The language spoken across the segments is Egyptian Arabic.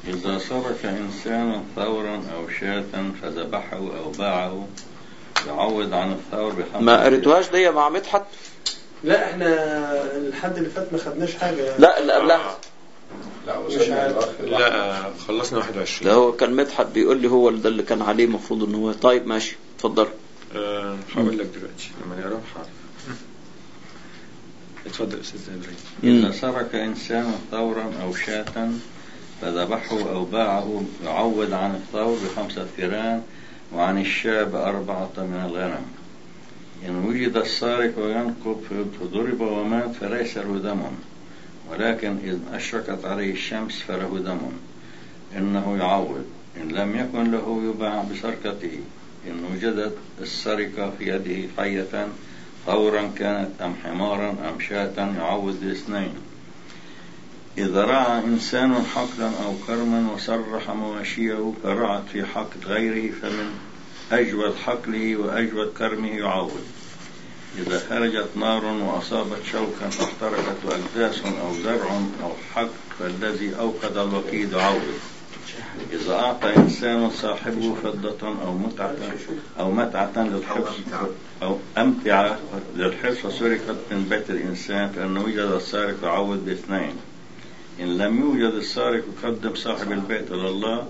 إذا سرق إنسان ثورا أو شاة فذبحه أو باعه يعوض عن الثور بخمسة ما قريتوهاش دي مع مدحت لا احنا الحد اللي فات ما خدناش حاجة لا اللي قبلها لا مش وصلنا عارف. للأخ الأحمد. لا خلصنا 21 ده هو كان مدحت بيقول لي هو ده اللي كان عليه المفروض ان هو طيب ماشي اتفضل آه، هقول لك دلوقتي لما نقراه حاضر اتفضل يا استاذ ابراهيم إذا سرق إنسان ثورا أو شاة فذبحه أو باعه يعوض عن الثور بخمسة ثيران وعن الشاة بأربعة من الغنم إن وجد السارق وينقب فضرب ومات فليس له دم ولكن إذ أشرقت عليه الشمس فله دم إنه يعوض إن لم يكن له يباع بسرقته إن وجدت السرقة في يده حية ثورا كانت أم حمارا أم شاة يعوض باثنين إذا رعى إنسان حقلا أو كرما وسرح مواشيه فرعت في حقل غيره فمن أجود حقله وأجود كرمه يعوض إذا خرجت نار وأصابت شوكا فاحترقت أكداس أو زرع أو حق فالذي أوقد الوقيد يعوض إذا أعطى إنسان صاحبه فضة أو متعة أو متعة للحفظ أو أمتعة للحفظ فسرقت من بيت الإنسان فإن وجد السارق يعوض باثنين إن لم يوجد السارق يقدم صاحب البيت إلى الله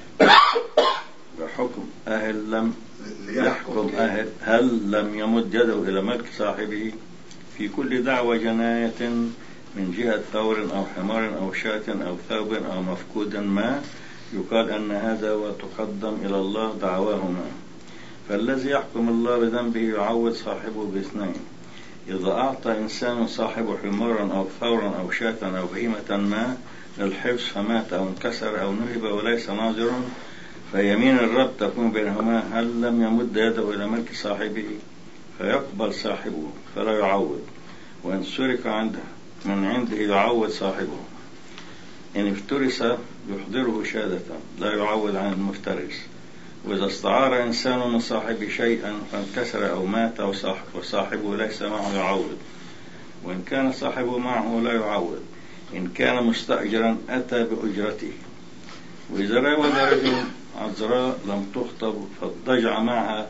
بحكم أهل لم يحكم أهل هل لم يمد يده إلى ملك صاحبه في كل دعوة جناية من جهة ثور أو حمار أو شاة أو ثوب أو مفقود ما يقال أن هذا وتقدم إلى الله دعواهما فالذي يحكم الله بذنبه يعوض صاحبه باثنين إذا أعطى إنسان صاحبه حمارا أو ثورا أو شاة أو بهيمة ما للحفظ فمات أو انكسر أو نهب وليس ناظر فيمين الرب تكون بينهما هل لم يمد يده إلى ملك صاحبه فيقبل صاحبه فلا يعوض وإن سرق عنده من عنده يعوض صاحبه إن افترس يحضره شهادة لا يعوض عن المفترس وإذا استعار إنسان من صاحبه شيئا فانكسر أو مات وصاح- وصاحبه ليس معه يعوض وإن كان صاحبه معه لا يعوض إن كان مستأجرا أتى بأجرته وإذا راود رجل عذراء لم تخطب فاضطجع معها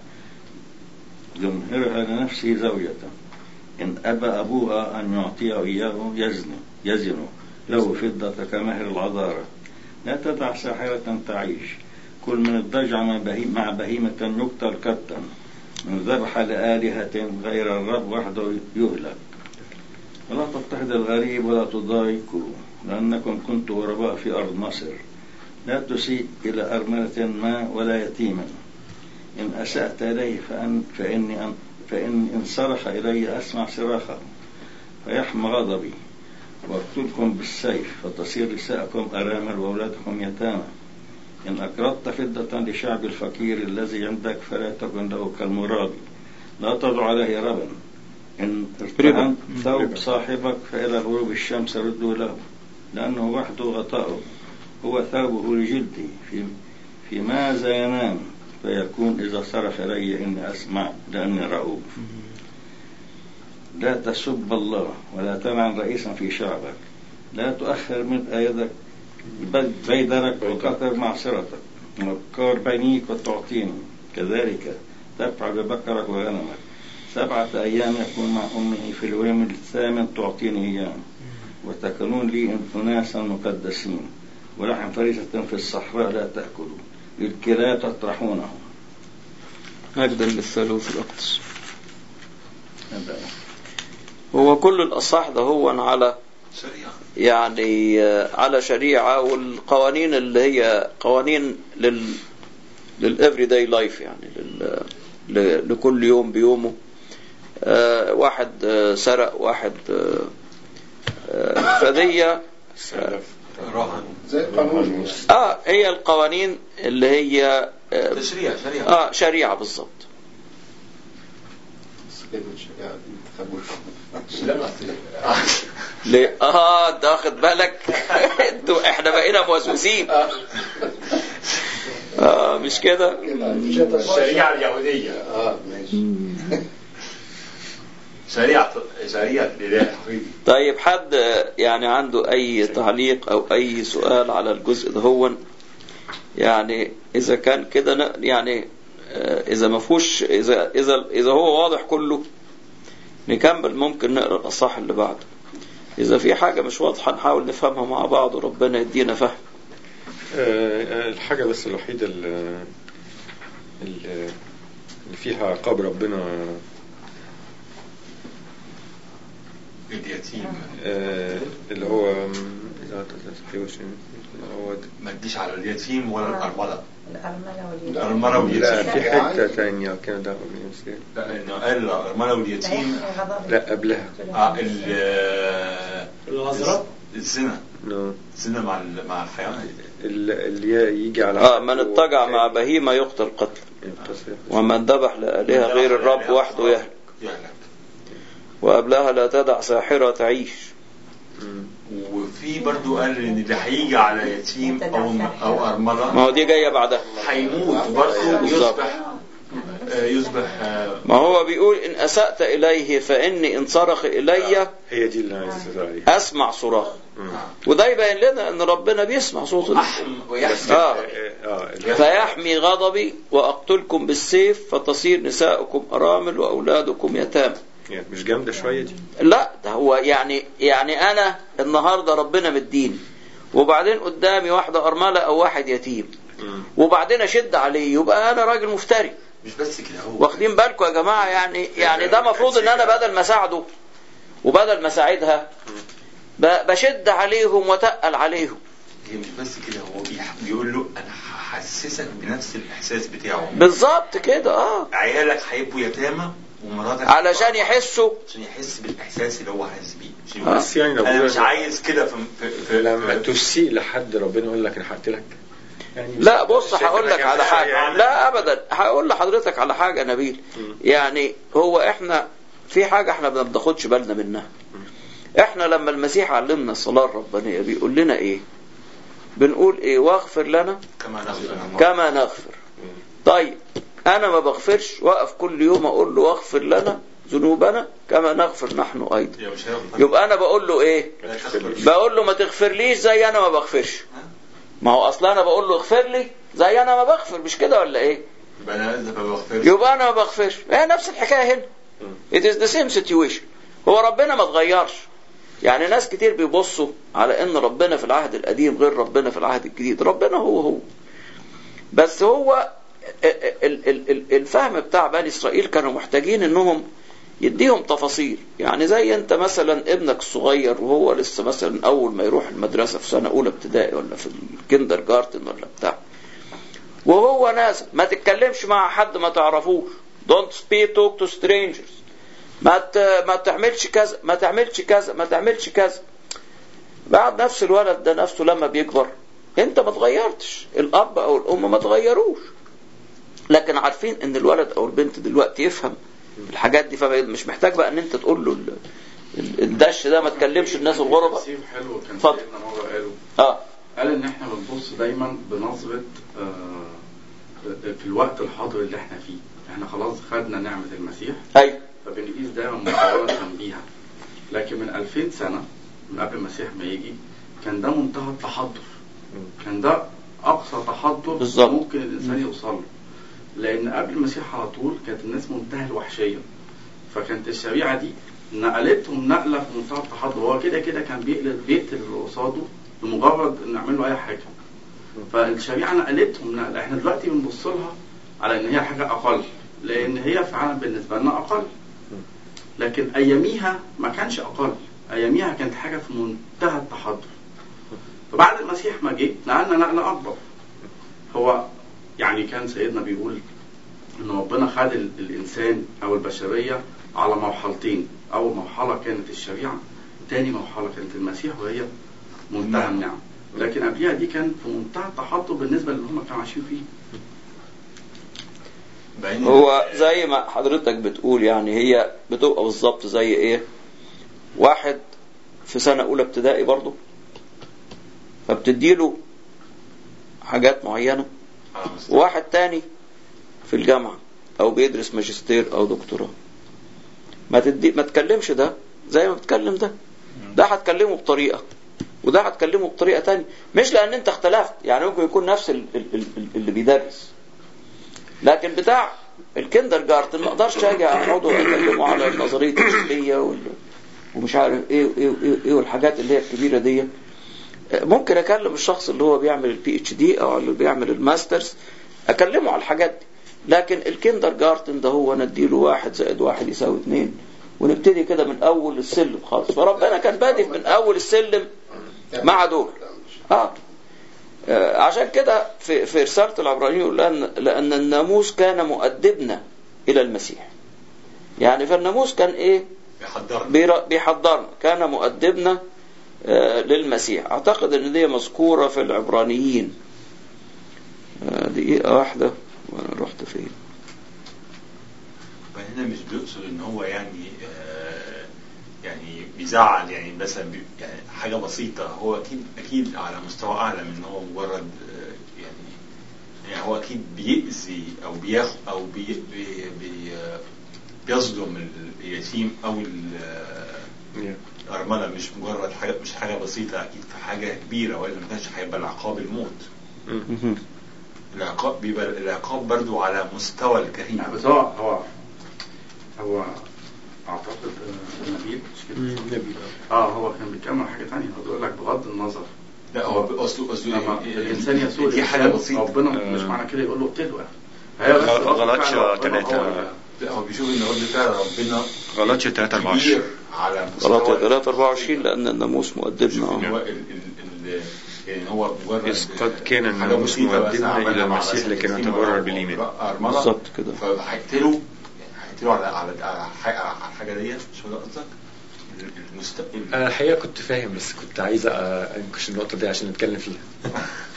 يمهرها لنفسه زوجة إن أبى أبوها أن يعطيه إياه يزن يزن له فضة كمهر العذارة لا تدع ساحرة تعيش كل من الضجع مع بهي- مع بهيمة يقتل كتا من ذبح لآلهة غير الرب وحده يهلك ولا تضطهد الغريب ولا تضايقه لأنكم كنتم غرباء في أرض مصر لا تسيء إلى أرملة ما ولا يتيما إن أسأت إليه فأن فإني أن فإن إن صرخ إلي أسمع صراخه فيحمى غضبي واقتلكم بالسيف فتصير نساءكم أرامل وأولادكم يتامى إن أقرضت فضة لشعب الفقير الذي عندك فلا تكن له كالمرابي لا تضع عليه ربا إن ارتهنت ثوب صاحبك فإلى غروب الشمس رده له لأنه وحده غطاؤه هو ثوبه لجلده في في ماذا ينام فيكون إذا صرخ إلي إني أسمع لأني رؤوف لا تسب الله ولا تلعن رئيسا في شعبك لا تؤخر من يدك بيدرك وكثر معصرتك وابكار بنيك وتعطيني كذلك تفعل ببكرك وغنمك سبعة أيام يكون مع أمه في اليوم الثامن تعطيني إياه وتكونون لي أناسا مقدسين ولحم فريسة في الصحراء لا تأكلوا للكلاب تطرحونه مجدا للثالوث الأقدس هذا هو كل الأصح ده هو على سريع يعني آه، على شريعة والقوانين اللي هي قوانين لل للافري داي لايف يعني لل... ل... لكل يوم بيومه آه واحد آه سرق واحد آه آه فدية سلف رهن زي قانون المسلم اه هي القوانين اللي هي اه, تشريع شريعة آه شريعة بالظبط كلمة شجاعة دي تخبوش لا ليه؟ اه انت واخد بالك انتوا احنا بقينا موسوسين اه مش كده كده الشريعة اليهودية اه ماشي شريعة شريعة الإله حبيبي طيب حد يعني عنده أي تعليق أو أي سؤال على الجزء ده هو يعني إذا كان كده ن- يعني آه، إذا ما فيهوش إذا إذا إذا هو واضح كله نكمل ممكن نقرأ الأصح اللي بعده إذا في حاجة مش واضحة نحاول نفهمها مع بعض وربنا يدينا فهم آه، الحاجة بس الوحيدة اللي اللي فيها عقاب ربنا اليتيم آه، اللي هو م، إذا تستحيوش هو ده. ما تجيش على اليتيم ولا الأرملة الأرملة واليتيم الأرملة لا واليتيم في حتة تانية كان ده بالنسبة لي. لا إنه قال الأرملة واليتيم لا قبلها آه ال- العذراء الزنا نو الزنا مع ال- مع الحيوان ال- اللي يجي على آه من اتجع مع بهيمة يقتل قتل ومن ذبح لآلهة غير الرب وحده يهلك يهلك وقبلها لا تدع ساحرة تعيش وفي برضو قال ان اللي هيجي على يتيم او او ما ارمله هو دي جاية بعدها هيموت برضو بالظبط. يصبح آه، يصبح آه، ما هو بيقول إن أسأت إليه فإني إن صرخ إلي هي دي اللي عايز أسأل عليها أسمع صراخ وده يبين لنا أن ربنا بيسمع صوت ال- احم ويحزن آه. اه فيحمي غضبي وأقتلكم بالسيف فتصير نساؤكم أرامل وأولادكم يتامى يعني مش جامدة شوية دي لا ده هو يعني يعني أنا النهاردة ربنا مديني وبعدين قدامي واحدة أرملة أو واحد يتيم مم. وبعدين أشد عليه يبقى أنا راجل مفتري مش بس كده هو واخدين بالكم يا جماعة يعني يعني ده مفروض ان انا بدل ما اساعده وبدل ما اساعدها ب- بشد عليهم وتقل عليهم هي مش بس كده هو بيح- بيقول له انا هحسسك بنفس الاحساس بتاعه بالظبط كده اه عيالك هيبقوا يتامى ومراتك علشان يحسوا عشان يحس بالاحساس اللي هو حاسس بيه عشان آه. يقول بس يعني لو انا مش بيقول- عايز كده في في, في, لما في تسيء لحد ربنا يقول لك انا هقتلك يعني لا بص شايف هقول لك إنك على يعني- حاجة لا ابدا هقول لحضرتك على حاجة نبيل يعني هو احنا في حاجة احنا ما بناخدش بالنا منها احنا لما المسيح علمنا الصلاة الربانية بيقول لنا ايه بنقول ايه واغفر لنا كما نغفر كما نغفر طيب انا ما بغفرش واقف كل يوم اقول له واغفر لنا ذنوبنا كما نغفر نحن ايضا يا مش هيغفر. يبقى انا بقول له ايه لا تغفر. بقول له ما تغفرليش زي انا ما بغفرش ما هو اصلا انا بقول له اغفر لي زي انا ما بغفر مش كده ولا ايه يبقى انا اذا ما بغفرش يبقى انا ما بغفرش هي نفس الحكايه هنا it is the same situation هو ربنا ما اتغيرش يعني ناس كتير بيبصوا على ان ربنا في العهد القديم غير ربنا في العهد الجديد ربنا هو هو بس هو ال- ال- ال- ال- الفهم بتاع بني اسرائيل كانوا محتاجين انهم يديهم تفاصيل يعني زي انت مثلا ابنك الصغير وهو لسه مثلا اول ما يروح المدرسه في سنه اولى ابتدائي ولا في الكندر جارتن ولا بتاع وهو نازل ما تتكلمش مع حد ما تعرفوش don't speak talk to strangers ما ت... ما تعملش كذا ما تعملش كذا ما تعملش كذا بعد نفس الولد ده نفسه لما بيكبر انت ما اتغيرتش الاب او الام ما اتغيروش لكن عارفين ان الولد او البنت دلوقتي يفهم الحاجات دي فمش محتاج بقى ان انت تقول له ال- ال- الدش ده ما تكلمش الناس الغرباء تفسير حلو كان اتفضل. سيدنا مرة قاله اه قال ان احنا بنبص دايما بنظرة آه، في الوقت الحاضر اللي احنا فيه احنا خلاص خدنا نعمة المسيح ايوه فبنقيس دايما مقارنة بيها لكن من 2000 سنة من قبل المسيح ما يجي كان ده منتهى التحضر كان ده أقصى تحضر بالظبط. ممكن الإنسان يوصل له لأن قبل المسيح على طول كانت الناس منتهى الوحشية فكانت الشريعة دي نقلتهم نقلة في منتهى التحضر هو كده كده كان بيقلب بيقتل اللي قصاده لمجرد إن نعمل له أي حاجة فالشريعة نقلتهم نقلة احنا دلوقتي بنبص لها على إن هي حاجة أقل لأن هي فعلا بالنسبة لنا أقل لكن أياميها ما كانش أقل أياميها كانت حاجة في منتهى التحضر فبعد المسيح ما جه نقلنا نقلة أكبر هو يعني كان سيدنا بيقول إن ربنا خد ال- الإنسان أو البشرية على مرحلتين أول مرحلة كانت الشريعة تاني مرحلة كانت المسيح وهي منتهى النعم لكن قبلها دي كان في منتهى التحضر بالنسبة للي هم كانوا عايشين فيه بعدين هو زي ما حضرتك بتقول يعني هي بتبقى بالظبط زي ايه واحد في سنة أولى ابتدائي برضه فبتديله حاجات معينة آه، بس- وواحد تاني في الجامعة أو بيدرس ماجستير أو دكتوراه ما تدي ما تكلمش ده زي ما بتكلم ده ده هتكلمه بطريقه وده هتكلمه بطريقه تانية مش لان انت اختلفت يعني ممكن يكون نفس ال- ال- ال- اللي بيدرس لكن بتاع الكندر جارتن ما اقدرش اجي اقعده اكلمه على نظريه التشكيليه وال- ومش عارف ايه وايه وايه ايه والحاجات اللي هي الكبيره دي ممكن اكلم الشخص اللي هو بيعمل البي اتش دي او اللي بيعمل الماسترز اكلمه على الحاجات دي لكن الكندر جارتن ده هو نديله واحد زائد واحد يساوي اتنين ونبتدي كده من اول السلم خالص فربنا كان بادئ من اول السلم مع دول اه آه، عشان كده في في رساله العبرانيين يقول لان لان الناموس كان مؤدبنا الى المسيح يعني فالناموس كان ايه بيحضرنا بير- بيحضرنا كان مؤدبنا آه، للمسيح اعتقد ان دي مذكوره في العبرانيين آه، دقيقه واحده وانا رحت فين هنا مش بيقصد ان هو يعني آه، يعني بيزعل يعني مثلا بي يعني حاجه بسيطه هو اكيد اكيد على مستوى اعلى من ان هو مجرد آه، يعني يعني هو اكيد بيأذي او بياخد او بي بي بي آه، بيصدم اليتيم او ال- آه، Yeah. الارمله مش مجرد حاجه مش حاجه بسيطه اكيد في حاجه كبيره والا ما كانش هيبقى العقاب الموت Mm. مهم. العقاب بيبقى العقاب برضو على مستوى الجريمه يعني بس هو هو هو اعتقد آه، نبيل مش كده؟ Mm, نبيل. اه هو كان بيتكلم عن حاجه ثانيه هو بيقول لك بغض النظر لا هو قصده قصده لما إيه- الانسان يسوء دي حاجه الإنسان، بسيطه ربنا آه. مش معنى كده يقول له اقتله يعني هي بس غ- غلطش فعل ربنا تلاتة. هو اللي- لا هو بيشوف ان رد فعل ربنا غلطش 3 كبير على مستوى غلط 3 24 لان الناموس مؤدبنا شوف ان آه. هو ال ال ال يعني هو مجرد إذ قد كان حاجة الناموس بسيطة بس مؤدبنا عملها إلى مع المسيح مثلا لكي يتيم نتبرر أو بالإيمان. أرملة، بالظبط كده. فهيقتله يعني هيقتله على على على حاجة- على الحاجه ديت مش هو ده قصدك؟ المست... انا الحقيقه كنت فاهم بس كنت عايز أ- انكش النقطه دي عشان نتكلم فيها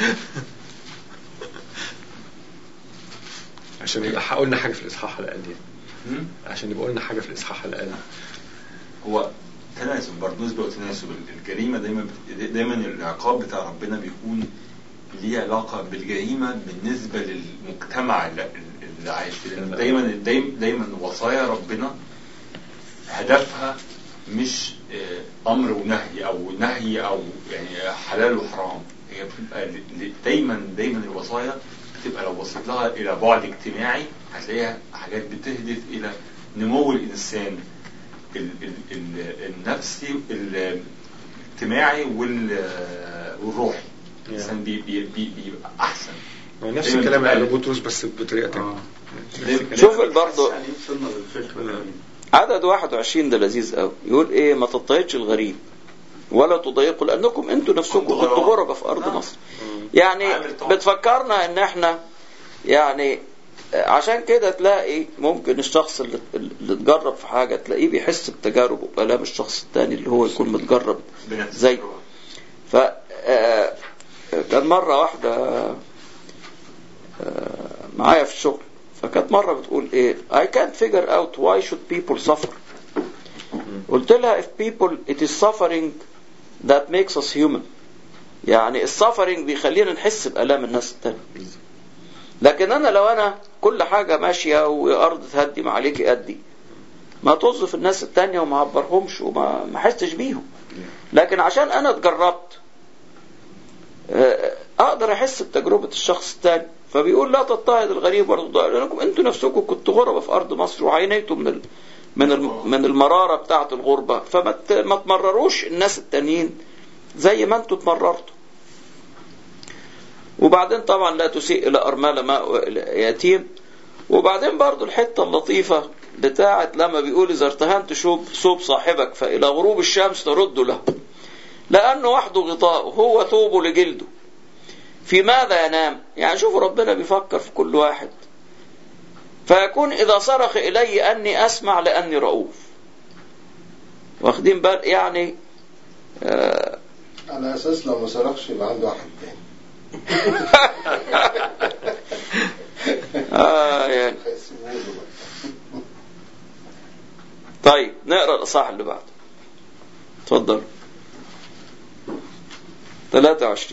عشان يبقى قلنا حاجه في الاصحاح على الاقل يعني. هم؟ عشان يبقى قلنا حاجه في الاصحاح على الاقل هو تناسب برضه نسبة وتناسب الجريمة دايما بت- دايما العقاب بتاع ربنا بيكون ليه علاقة بالجريمة بالنسبة للمجتمع اللي, اللي عايش فيه لأن دايما دايما دايما وصايا ربنا هدفها مش آه، أمر ونهي أو نهي أو يعني حلال وحرام هي بتبقى ل- ل- دايما دايما الوصايا بتبقى لو بصيت لها إلى بعد اجتماعي هتلاقيها حاجات بتهدف إلى نمو الإنسان ال- ال- ال- النفسي ال- الاجتماعي وال- والروحي الانسان بي- بي- بي- بيبقى احسن هو نفس دايماً الكلام اللي بتبقى- قاله بطرس بس بطريقه ثانيه آه. دايماً- شوف برضه يعني وصلنا للفكره الأمين. عدد 21 ده لذيذ قوي يقول ايه ما تضطهدش الغريب ولا تضايقوا لانكم انتوا نفسكم كنتوا كنتوا غرباء. غرباء في ارض نعم. مصر يعني عامل طبعا. بتفكرنا ان احنا يعني عشان كده تلاقي ممكن الشخص اللي, اللي اتجرب في حاجه تلاقيه بيحس بتجارب وبالام الشخص الثاني اللي هو يكون متجرب بنفس زي الروح. ف آه، كان مرة واحدة آه، معايا في الشغل فكانت مرة بتقول ايه I can't figure out why should people suffer قلت لها if people it is suffering that makes us human يعني السفرنج بيخلينا نحس بآلام الناس التانية لكن انا لو انا كل حاجة ماشية وارض تهدي ما عليك ادي ما طز في الناس التانية وما عبرهمش وما ما حسش بيهم لكن عشان انا اتجربت آه، اقدر احس بتجربة الشخص التاني فبيقول لا تضطهد الغريب ولا تضطهد لانكم انتوا نفسكم كنتوا غربة في ارض مصر وعينيتوا من ال... من الم... من المرارة بتاعة الغربة فما ت... ما تمرروش الناس التانيين زي ما انتوا اتمررتوا وبعدين طبعا لا تسيء الى ارملة ماء يتيم وبعدين برضو الحتة اللطيفة بتاعت لما بيقول إذا ارتهنت شوب صوب صاحبك فإلى غروب الشمس ترد له لأنه وحده غطاء هو ثوبه لجلده في ماذا ينام يعني شوفوا ربنا بيفكر في كل واحد فيكون إذا صرخ إلي أني أسمع لأني رؤوف واخدين بال يعني آه على اساس لو ما سرقش يبقى عنده واحد تاني آه يعني هيسيبوه له بقى. طيب نقرا الاصحاح اللي بعده اتفضل 23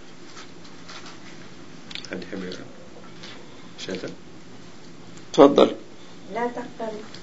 حد يحب يقرا شاطر اتفضل لا تقتل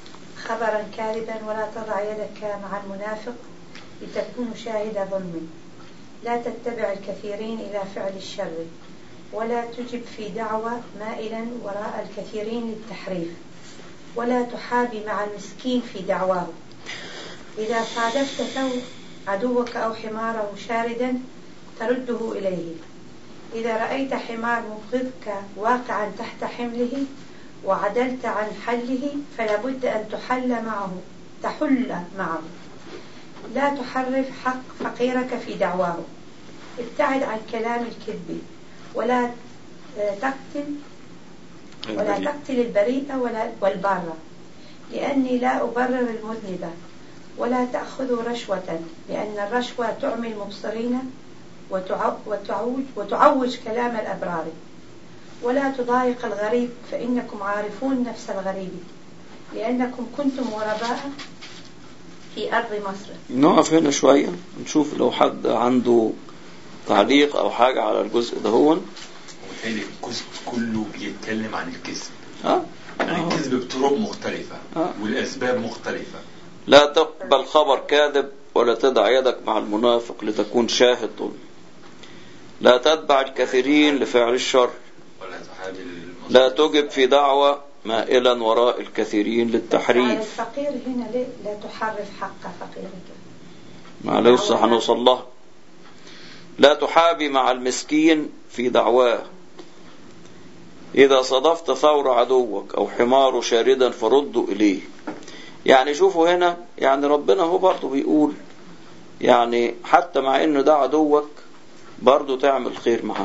خبرا كاذبا ولا تضع يدك مع المنافق لتكون شاهد ظلم لا تتبع الكثيرين إلى فعل الشر ولا تجب في دعوى مائلا وراء الكثيرين للتحريف ولا تحابي مع المسكين في دعواه إذا صادفت ثوب عدوك أو حماره شاردا ترده إليه إذا رأيت حمار مبغضك واقعا تحت حمله وعدلت عن حله فلا بد أن تحل معه تحل معه لا تحرف حق فقيرك في دعواه ابتعد عن كلام الكذب ولا تقتل ولا البريء. تقتل البريء ولا والبارة لأني لا أبرر المذنبة ولا تأخذوا رشوة لأن الرشوة تعمي المبصرين وتعو- وتعوج, وتعوج كلام الأبرار ولا تضايق الغريب فإنكم عارفون نفس الغريب لأنكم كنتم غرباء في أرض مصر نقف هنا شوية نشوف لو حد عنده تعليق أو حاجة على الجزء ده هو وبالتالي الجزء كله بيتكلم عن الكذب ها يعني آه. الكذب بطرق مختلفة آه. والأسباب مختلفة لا تقبل خبر كاذب ولا تدع يدك مع المنافق لتكون شاهد ظلم لا تتبع الكثيرين لفعل الشر ولا تحابي المصر. لا تجب في دعوة مائلا وراء الكثيرين على للتحريف الفقير هنا ليه لا تحرف حق فقيرك ما لسه هنوصل لها لا تحابي مع المسكين في دعواه إذا صادفت ثور عدوك أو حمار شاردا فردوا إليه يعني شوفوا هنا يعني ربنا هو برضه بيقول يعني حتى مع إنه ده عدوك برضه تعمل خير معاه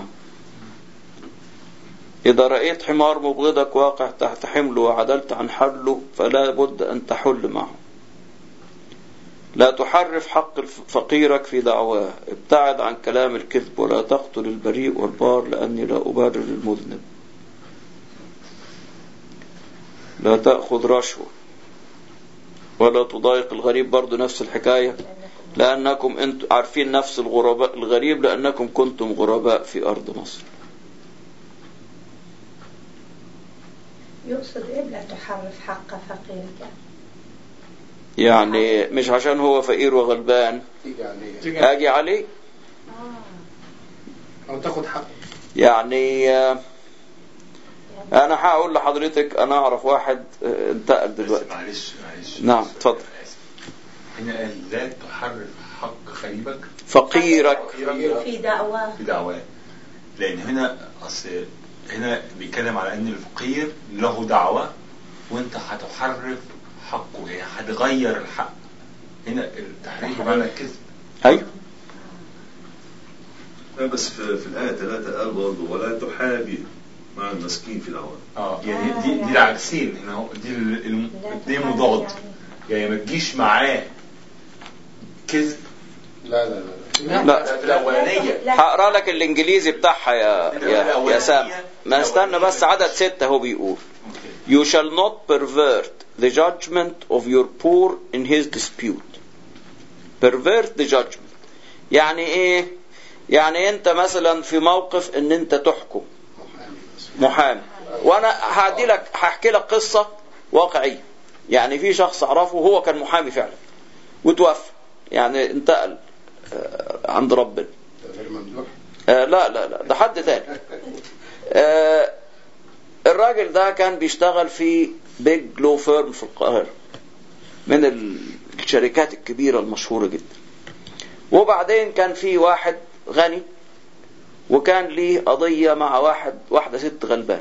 إذا رأيت حمار مبغضك واقع تحت حمله وعدلت عن حله فلا بد أن تحل معه لا تحرف حق الف- فقيرك في دعواه ابتعد عن كلام الكذب ولا تقتل البريء والبار لأني لا أبرر المذنب لا تأخذ رشوة ولا تضايق الغريب برضو نفس الحكاية لأنكم أنتم عارفين نفس الغرباء الغريب لأنكم كنتم غرباء في أرض مصر يقصد إيه لا تحرف حق فقيرك يعني مش عشان هو فقير وغلبان تيجي عليه تيجي أجي عليه آه. او تاخد حقه يعني آه، أنا هقول لحضرتك أنا أعرف واحد آه، انتقل بس دلوقتي معلش معلش نعم، بس اتفضل. أنا آسف. هنا قال لا تحرف حق غريبك فقيرك في دعواه في دعواه لأن هنا أصل هنا بيتكلم على أن الفقير له دعوة وأنت هتحرف حقه يعني هتغير الحق هنا التحريف بمعنى الكذب أيوه لا بس في, في الآية ثلاثة قال برضه ولا تحابي مع المسكين في العوام اه يعني آه، دي دي يعني- العكسين هنا هو دي ال- ال- لا الاثنين تحابي مضاد يعني. يعني ما تجيش معاه كذب لا لا لا لا ده في الاولانيه لا. هقرا لك الانجليزي بتاعها يا يا, يا سام ما استنى بس عدد ستة هو بيقول You shall not pervert the judgment of your poor in his dispute. Pervert the judgment. يعني ايه؟ يعني انت مثلا في موقف ان انت تحكم محامي بس محامي وانا هدي لك هحكي لك قصه واقعيه يعني في شخص اعرفه هو كان محامي فعلا وتوفى يعني انتقل آه، عند ربنا ده غير ممدوح آه، لا لا لا ده حد تاني آه، الراجل ده كان بيشتغل في بيج لو فيرم في القاهرة من ال- الشركات الكبيرة المشهورة جدا وبعدين كان في واحد غني وكان ليه قضية مع واحد واحدة ست غلبان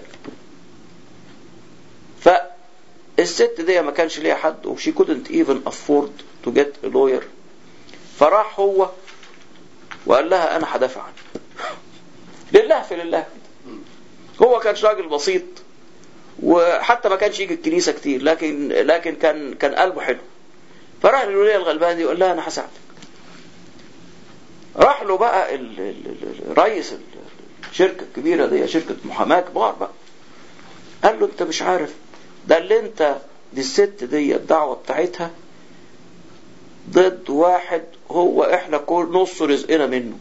فالست دي ما كانش ليها حد و she couldn't even afford to get a lawyer فراح هو وقال لها انا هدافع عنك لله في لله هو كان راجل بسيط وحتى ما كانش يجي الكنيسه كتير لكن لكن كان كان قلبه حلو فراح للوليه الغلبان دي وقال لها انا هساعدك راح له بقى ال- ال- ال- رئيس ال- الشركه الكبيره دي شركه محاماه كبار بقى قال له انت مش عارف ده اللي انت دي الست دي الدعوه بتاعتها ضد واحد هو احنا كل نص رزقنا منه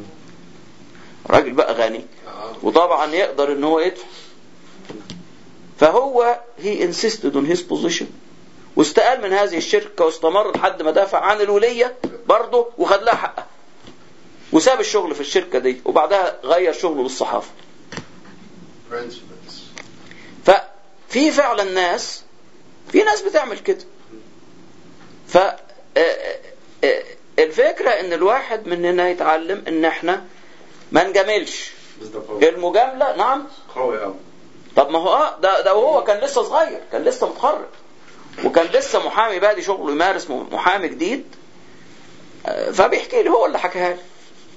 راجل بقى غني اه وطبعا يقدر ان هو يدفع فهو he insisted on his position واستقال من هذه الشركة واستمر لحد ما دافع عن الولية برضه وخد لها حقها وساب الشغل في الشركة دي وبعدها غير شغله للصحافة principles ففي فعلا ناس في ناس بتعمل كده ف آه، آه، آه، الفكرة ان الواحد مننا يتعلم ان احنا ما نجاملش بس ده قوي المجاملة نعم قوي قوي طب ما هو اه ده ده وهو كان لسه صغير كان لسه متخرج وكان لسه محامي بادي شغله يمارس محامي جديد آه، فبيحكي لي هو اللي حكاها لي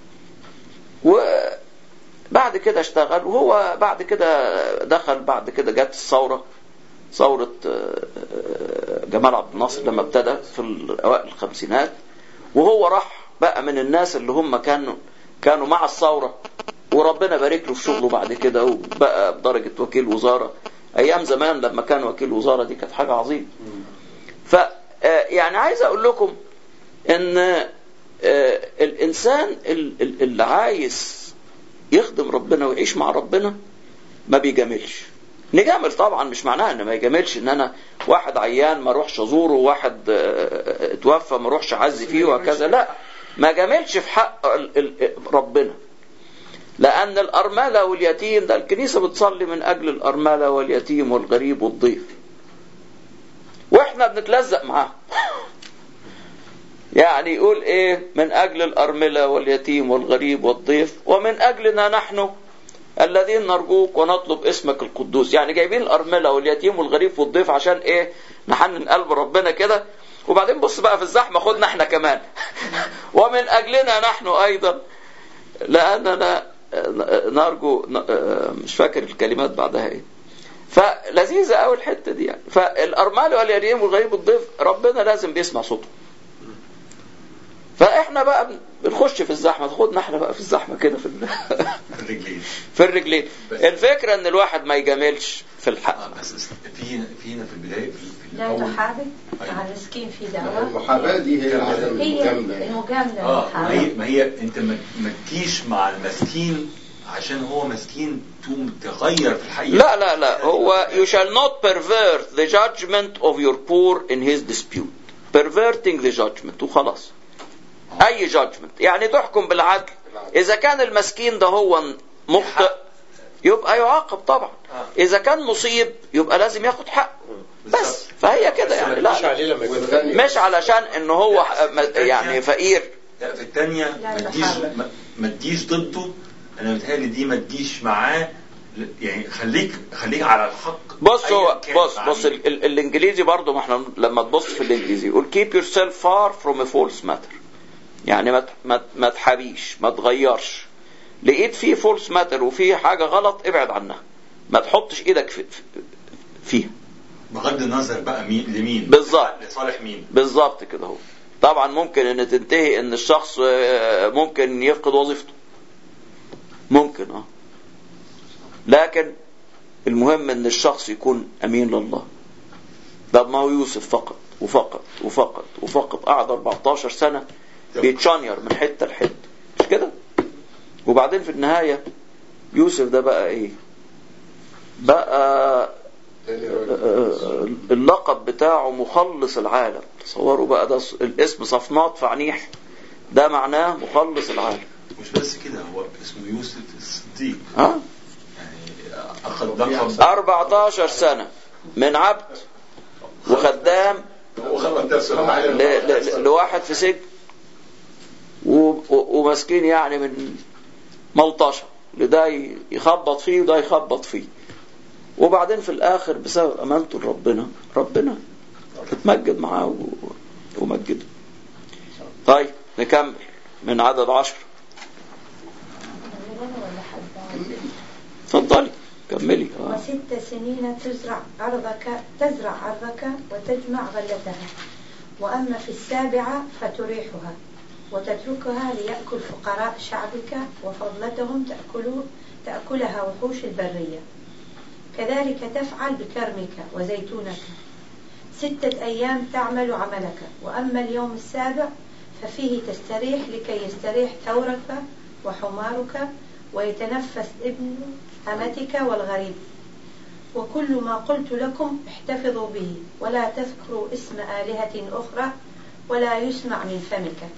وبعد كده اشتغل وهو بعد كده دخل بعد كده جت الثورة ثورة آه، آه، جمال عبد الناصر لما ابتدى في أوائل الخمسينات وهو راح بقى من الناس اللي هم كانوا كانوا مع الثورة وربنا بارك له في شغله بعد كده وبقى بدرجة وكيل وزارة أيام زمان لما كان وكيل وزارة دي كانت حاجة عظيمة ف آه، يعني عايز أقول لكم إن آه، الإنسان ال- ال- اللي عايز يخدم ربنا ويعيش مع ربنا ما بيجاملش نجامل طبعا مش معناها ان ما يجاملش ان انا واحد عيان ما اروحش ازوره واحد آه، اتوفى ما اروحش اعزي فيه وهكذا لا ما جاملش في حق ال- ال- ربنا لأن الأرملة واليتيم ده الكنيسة بتصلي من أجل الأرملة واليتيم والغريب والضيف وإحنا بنتلزق معاه يعني يقول إيه من أجل الأرملة واليتيم والغريب والضيف ومن أجلنا نحن الذين نرجوك ونطلب اسمك القدوس يعني جايبين الأرملة واليتيم والغريب والضيف عشان إيه نحنن قلب ربنا كده وبعدين بص بقى في الزحمة خدنا احنا كمان ومن أجلنا نحن أيضا لأننا نرجو مش فاكر الكلمات بعدها ايه فلذيذة قوي الحتة دي يعني فالأرمال واليتيم والغريب والضيف ربنا لازم بيسمع صوته فاحنا بقى بنخش في الزحمة خدنا احنا بقى في الزحمة كده في ال- الرجلين في الرجلين الفكرة ان الواحد ما يجاملش في الحق آه، بس بس في في هنا في البدايه في, في لا الاول تحابي أيوة. مع المسكين في دعوة المحاباة دي هي عدم هي المجاملة يعني. المجاملة اه ما هي المحاباة ما هي انت ما ما تجيش مع المسكين عشان هو مسكين تقوم تغير في الحقيقه لا لا لا هو you shall not pervert the judgment of your poor in his dispute perverting the judgment وخلاص اي judgment يعني تحكم بالعدل اذا كان المسكين ده هو مخطئ يبقى يعاقب طبعا اذا كان مصيب يبقى لازم ياخد حقه بس فهي كده يعني لا, مش لا عليه لما يكون والغني مش علشان ان هو يعني فقير لا في الثانيه لا، ما تجيش المحابة. ما- ما تجيش ضده انا متهيألي دي ما تجيش معاه ل- يعني خليك خليك على الحق بص أياً هو كان بص مع بص مين. ال ال الانجليزي برضو ما احنا لما تبص في الانجليزي يقول keep yourself far from a false matter يعني ما ت- ما ت- ما تحابيش ما تغيرش لقيت فيه فولس ماتر وفيه حاجه غلط ابعد عنها ما تحطش ايدك في في- فيها بغض النظر بقى مين لمين بالظبط. لصالح مين بالظبط كده هو طبعا ممكن ان تنتهي ان الشخص آه، ممكن يفقد وظيفته ممكن اه لكن المهم ان الشخص يكون امين لله ده ما هو يوسف فقط وفقط وفقط وفقط قعد 14 سنة بيتشانير من حتة لحتة مش كده وبعدين في النهاية يوسف ده بقى ايه بقى تاني راجل. آه، اللقب بتاعه مخلص العالم تصوروا بقى ده ص- الاسم صفنات فعنيح ده معناه مخلص العالم مش بس كده هو اسمه يوسف الصديق ها يعني اخذ لقب 14 سنة من عبد وخدام هو خلق نفسه ل- ل- لواحد في سجن و- و- وماسكين يعني من ملطشة لده ي- يخبط فيه وده يخبط فيه وبعدين في الآخر بسبب أمانته لربنا ربنا اتمجد معاه و- ومجده طيب نكمل من عدد عشر ولا حد اتفضلي كملي آه. وست سنين تزرع أرضك تزرع أرضك وتجمع غلتها وأما في السابعة فتريحها وتتركها ليأكل فقراء شعبك وفضلتهم تأكل تأكلها وحوش البرية كذلك تفعل بكرمك وزيتونك ستة أيام تعمل عملك وأما اليوم السابع ففيه تستريح لكي يستريح ثورك وحمارك ويتنفس ابن أمتك والغريب وكل ما قلت لكم احتفظوا به ولا تذكروا اسم آلهة أخرى ولا يسمع من فمك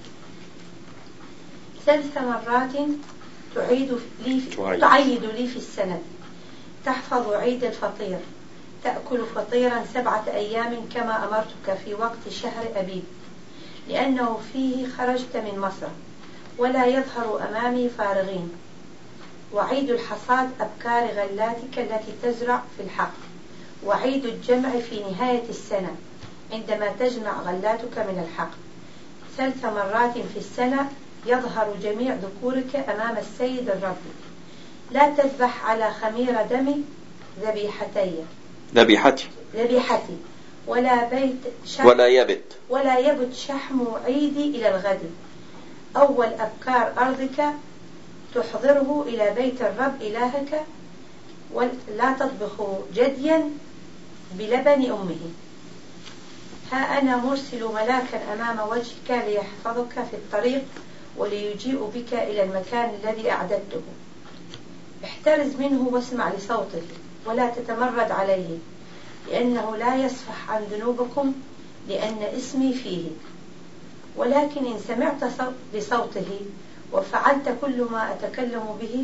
ثلاث مرات تعيد لي تعيد. تعيد لي في السنة تحفظ عيد الفطير تأكل فطيرا سبعة أيام كما أمرتك في وقت شهر أبيب لأنه فيه خرجت من مصر ولا يظهر أمامي فارغين وعيد الحصاد أبكار غلاتك التي تزرع في الحق وعيد الجمع في نهاية السنة عندما تجمع غلاتك من الحق ثلاث مرات في السنة يظهر جميع ذكورك أمام السيد الرب لا تذبح على خمير دم ذبيحتي ذبيحتي ذبيحتي ولا بيت شحم ولا يبت ولا يبت شحم عيدي إلى الغد أول أبكار أرضك تحضره إلى بيت الرب إلهك ولا تطبخ جديا بلبن أمه ها أنا مرسل ملاكا أمام وجهك ليحفظك في الطريق وليجيء بك إلى المكان الذي أعددته احترز منه واسمع لصوته ولا تتمرد عليه لأنه لا يصفح عن ذنوبكم لأن اسمي فيه ولكن إن سمعت صوت- لصوته وفعلت كل ما أتكلم به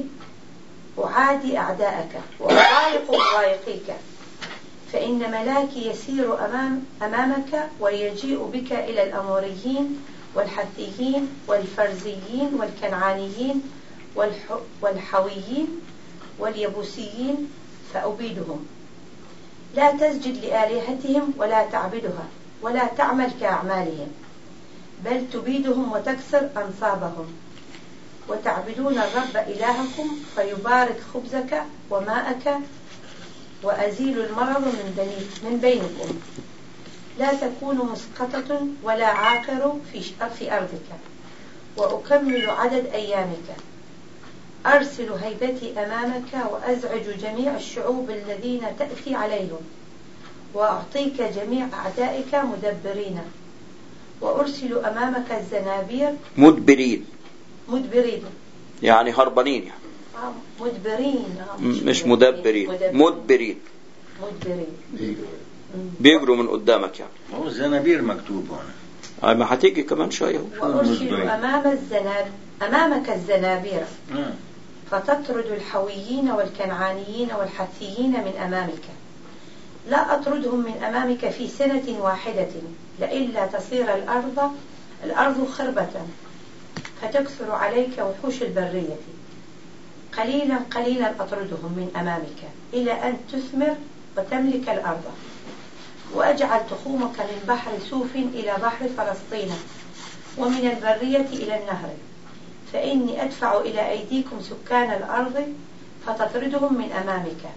أعادي أعداءك وأضايق مضايقيك فإن ملاكي يسير أمام أمامك ويجيء بك إلى الأموريين والحثيين والفرزيين والكنعانيين والح والحويين واليبوسيين فأبيدهم لا تسجد لآلهتهم ولا تعبدها ولا تعمل كأعمالهم بل تبيدهم وتكسر أنصابهم وتعبدون الرب إلهكم فيبارك خبزك وماءك وأزيل المرض من, بني من بينكم لا تكون مسقطة ولا عاقر في ش- في أرضك وأكمل عدد أيامك أرسل هيبتي أمامك وأزعج جميع الشعوب الذين تأتي عليهم وأعطيك جميع أعدائك مدبرين وأرسل أمامك الزنابير مدبرين مدبرين يعني هربانين يعني آه، مدبرين آه، م- مش مدبرين مدبرين مدبرين مم. بيجروا من قدامك يعني ما هو الزنابير مكتوب هنا آه، ما هتيجي كمان شوية اهو. وأرسل مدبرين. أمام الزناب أمامك الزنابير آه. فتطرد الحويين والكنعانيين والحثيين من أمامك لا أطردهم من أمامك في سنة واحدة لئلا تصير الأرض الأرض خربة فتكثر عليك وحوش البرية قليلا قليلا أطردهم من أمامك إلى أن تثمر وتملك الأرض وأجعل تخومك من بحر سوف إلى بحر فلسطين ومن البرية إلى النهر فإني أدفع إلى أيديكم سكان الأرض فتطردهم من أمامك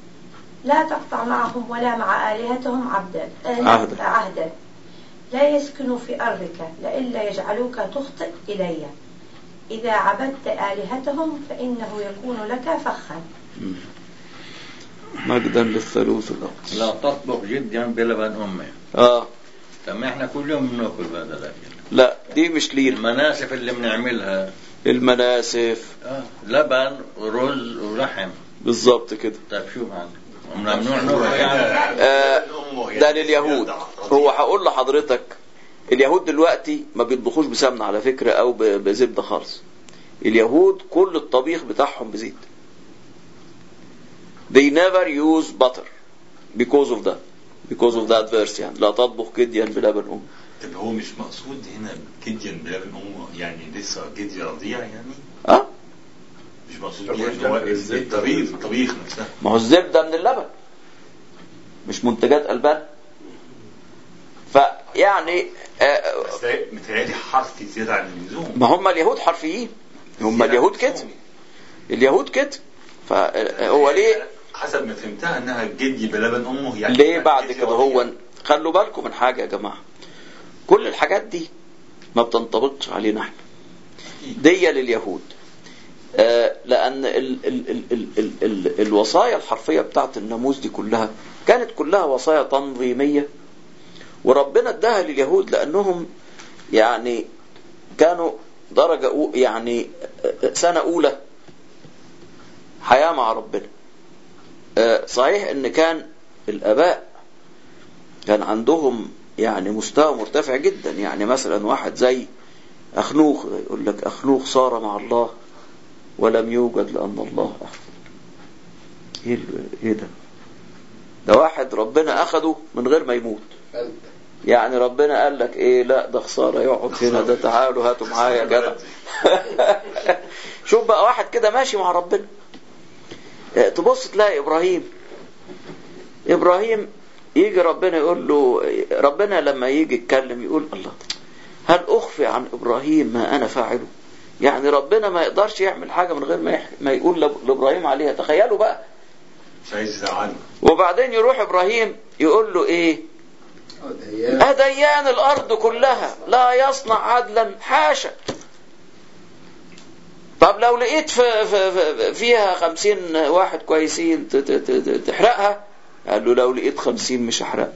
لا تقطع معهم ولا مع آلهتهم عبدا آه، عهدا. عهدا لا يسكنوا في أرضك لئلا يجعلوك تخطئ إلي إذا عبدت آلهتهم فإنه يكون لك فخا مجدا للثالوث الأقدس لا تطبخ جدا بلبن أمه اه طب ما احنا كل يوم بناكل بهذا الأكل لا دي مش لينا المناسف اللي بنعملها المناسف آه. لبن ورز ولحم بالظبط كده طيب شو معنا ممنوع نوع يعني آه ده لليهود هو هقول لحضرتك اليهود دلوقتي ما بيطبخوش بسمنة على فكرة أو ب- بزبدة خالص اليهود كل الطبيخ بتاعهم بزيت they never use butter because of that because of that verse يعني لا تطبخ كديا بلبن أم طب هو مش مقصود هنا جديا بلبن امه يعني لسه جدي رضيع يعني اه مش مقصود طب بيها وإيش ان هو دخل الزبدة؟ الطبيخ الطبيخ نفسها ما هو الزبدة من اللبن مش منتجات ألبان فيعني آه بس ده متهيألي حرفي زيادة عن اللزوم ما هم اليهود حرفيين هم زيادة اليهود عن كده اللزوم. اليهود كده فهو ليه حسب ما فهمتها انها جدي بلبن امه يعني ليه بعد جدي كده رضيع. هو خلوا بالكم من حاجة يا جماعة كل الحاجات دي ما بتنطبقش علينا احنا دي لليهود آه لأن ال ال ال ال ال ال الوصايا الحرفية بتاعت الناموس دي كلها كانت كلها وصايا تنظيمية وربنا اداها لليهود لأنهم يعني كانوا درجة أو يعني سنة أولى حياة مع ربنا آه، صحيح ان كان الاباء كان عندهم يعني مستوى مرتفع جدا يعني مثلا واحد زي اخنوخ يقول لك اخنوخ صار مع الله ولم يوجد لان الله اخذ ايه ال- ايه ده ده واحد ربنا اخده من غير ما يموت يعني ربنا قال لك ايه لا ده خساره يقعد هنا ده تعالوا هاتوا معايا يا جدع شوف بقى واحد كده ماشي مع ربنا اه، تبص تلاقي ابراهيم ابراهيم يجي ربنا يقول له ربنا لما يجي يتكلم يقول الله هل اخفي عن ابراهيم ما انا فاعله يعني ربنا ما يقدرش يعمل حاجه من غير ما يح- ما يقول لاب- لابراهيم عليها تخيلوا بقى مش عايز يزعلنا وبعدين يروح ابراهيم يقول له ايه أديان الأرض كلها لا يصنع عدلا حاشا طب لو لقيت في في في فيها خمسين واحد كويسين ت- ت- ت- تحرقها قال له لو لقيت خمسين مش هحرقها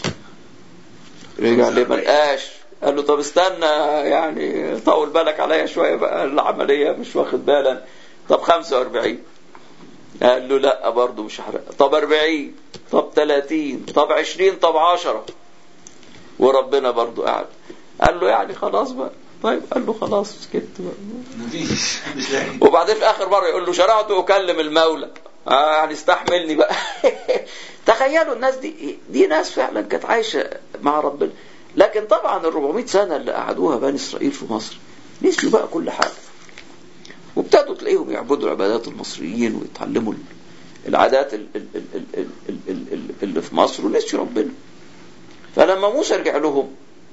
رجع ليه ملقاش قال له طب استنى يعني طول بالك عليا شوية بقى العملية مش واخد بالا طب 45 قال له لا برضه مش هحرقها طب 40 طب 30 طب 20 طب 10 وربنا برضو قاعد قال له يعني خلاص بقى طيب قال له خلاص سكت بقى مفيش مش لاقي وبعدين في اخر مره يقول له شرعت اكلم المولى آه يعني استحملني بقى تخيلوا الناس دي دي ناس فعلا كانت عايشه مع ربنا لكن طبعا ال 400 سنه اللي قعدوها بني اسرائيل في مصر نسيوا بقى كل حاجه وابتدوا تلاقيهم يعبدوا عبادات المصريين ويتعلموا العادات ال- ال- ال- ال- ال- ال- ال- ال- اللي في مصر ونسيوا ربنا فلما موسى رجع لهم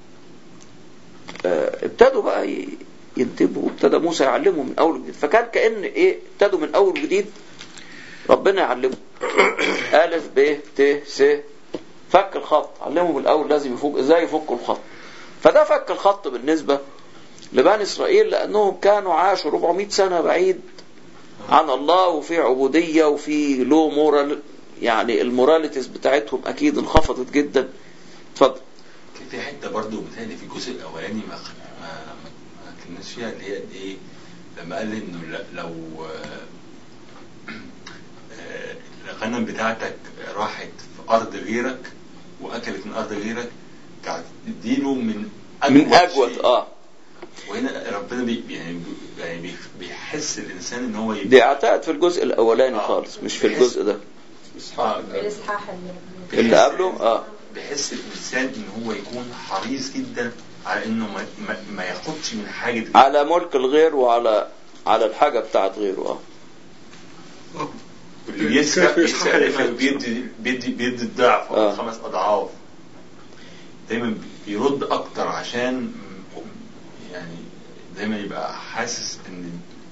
آه، ابتدوا بقى ي- ينتبهوا ابتدى موسى يعلمهم من اول وجديد فكان كان ايه ابتدوا من اول وجديد ربنا يعلمهم الف ب ت س فك الخط علمهم الاول لازم يفك ازاي يفكوا الخط فده فك الخط بالنسبه لبني اسرائيل لانهم كانوا عاشوا 400 سنه بعيد عن الله وفي عبوديه وفي لو مورال يعني الموراليتيز بتاعتهم اكيد انخفضت جدا اتفضل كان في حته برضه بتهيألي في الجزء الاولاني ما ما ما كناش فيها اللي هي ايه لما قال انه ل- لو آه، آه، الغنم بتاعتك راحت في ارض غيرك واكلت من ارض غيرك قاعد تديله من من شيء. اجود اه وهنا ربنا بي يعني بي- يعني بي- بيحس الانسان ان هو يبقى دي اعتقد في الجزء الاولاني آه. خالص مش في الجزء ده آه، الإصحاح اللي اللي قبله اه بيحس الانسان ان هو يكون حريص جدا على انه ما, ما, ما ياخدش من حاجه غيره. على ملك الغير وعلى على الحاجه بتاعت غيره اه واللي بيسرق كيف بيسرق يسحق دايما الفلوس؟ بيدي بيدي بيدي الضعف او آه. خمس اضعاف دايما بيرد اكتر عشان يعني دايما يبقى حاسس ان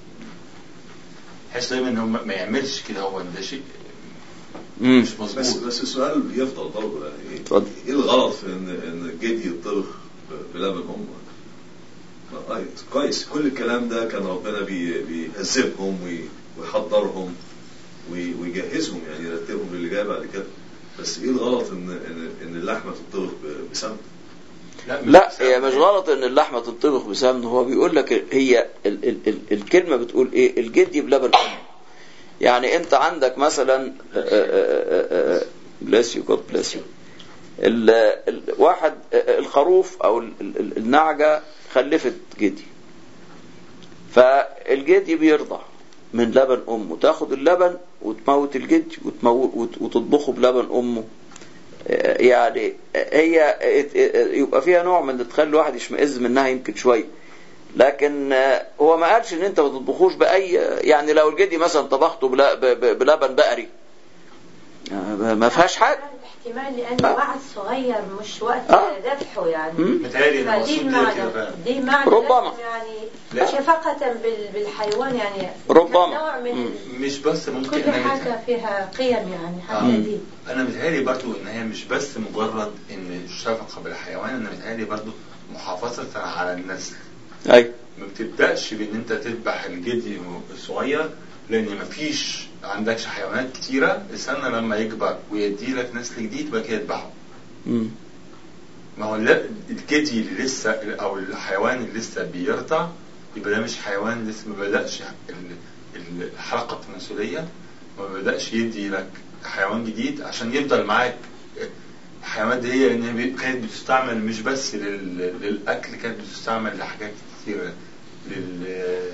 حاسس دايما ان هو ما يعملش كده هو ده شيء امم مش بس مظبوط بس السؤال بيفضل برضه يعني اتفضل. ايه الغلط في ان ان الجدي يطبخ ب- بلبن امه؟ ما- آه، كويس كل الكلام ده كان ربنا بي- بيهذبهم وي- ويحضرهم وي- ويجهزهم يعني يرتبهم للي جاي بعد كده بس ايه الغلط ان ان ان اللحمه تطبخ ب- بسمن؟ مش لا بسبب- هي مش غلط ان اللحمه تنطبخ بسمن هو بيقول لك هي ال ال ال الكلمه بتقول ايه الجدي بلبن امه يعني انت عندك مثلا بليس يو جود بليس يو الواحد آه، الخروف او ال- ال- النعجه خلفت جدي فالجدي بيرضع من لبن امه تاخد اللبن وتموت الجدي وتموت وت- وتطبخه بلبن امه آه، يعني هي يبقى فيها نوع من تخلي الواحد يشمئز منها يمكن شويه لكن آه، هو ما قالش ان انت ما تطبخوش باي يعني لو الجدي مثلا طبخته بلا- ب- ب- بلبن بقري آه، ما فيهاش حاجه احتمال لأنه آه. وعد صغير مش وقت آه. ذبحه يعني مم. متهيألي ان فدي المقصود ده كده المعنى فعلا دي معنى ربما. لازم يعني لا. شفقة بال- بالحيوان يعني ربما. نوع من مم. مش بس ممكن كل إنها حاجة فيها قيم يعني آه. حتى دي انا متهيألي برضو ان هي مش بس مجرد ان الشفقه بالحيوان انا متهيألي برضو محافظه على النسل ايوه ما بتبداش بان انت تذبح الجدي الصغير لان مفيش عندكش حيوانات كتيره استنى لما يكبر ويدي لك نسل جديد بقى كده تذبحه مم. ما هو لا- الجدي اللي لسه او الحيوان اللي لسه بيرضع يبقى ده مش حيوان لسه ما بدأش ال- ال- الحلقه التناسليه ما بدأش يدي لك حيوان جديد عشان يفضل معاك الحيوانات دي هي لان هي بي- كانت بتستعمل مش بس لل... للاكل كانت بتستعمل لحاجات كتيره لل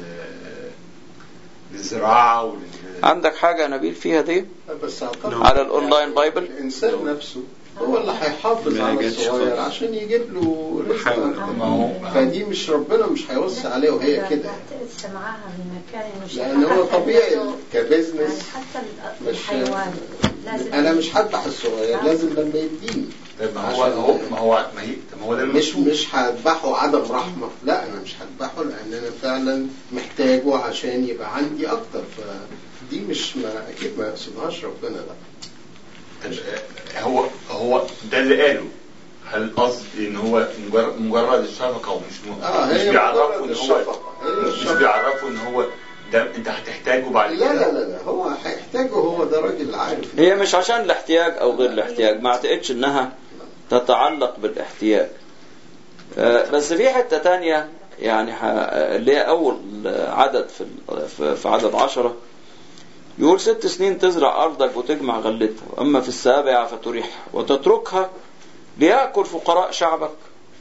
للزراعه ولل عندك حاجة يا نبيل فيها دي بس اعتقد على الأونلاين بايبل الانسان نفسه هو اللي هيحافظ ما على جاتش الصغير خالص. عشان يجيب له رزق حاول. أكتر. ما هو فدي مش ربنا مش هيوصي عليه وهي كده لسه معاها من مكان انه لان هو حتى طبيعي يعني كبزنس حتى ال- مش- الحيوان لازم انا مش هذبح الصغير لازم لما يديني طيب ما هو عشان- هو ما هو ما هي طب ما هو ده مش المفروض. مش هذبحه عدم رحمه لا انا مش هذبحه لان انا فعلا محتاجه عشان يبقى عندي اكتر فدي مش ما اكيد ما يقصدهاش ربنا لا طب آه، هو هو ده اللي قاله هل قصد ان هو مجرد مجرد الشفقه ومش م... اه مش هي بيعرفوا مجرد ان هو الشفقه هي مش الشفقه بيعرفوا ان هو ده انت هتحتاجه بعد لا كده لا لا لا هو هيحتاجه هو ده راجل عارف هي مش عشان الاحتياج او غير الاحتياج ما اعتقدش انها تتعلق بالاحتياج آه، بس في حتة تانية يعني ح- اللي هي اول عدد في ال- في- في عدد عشرة يقول ست سنين تزرع ارضك وتجمع غلتها واما في السابعة فتريحها وتتركها ليأكل فقراء شعبك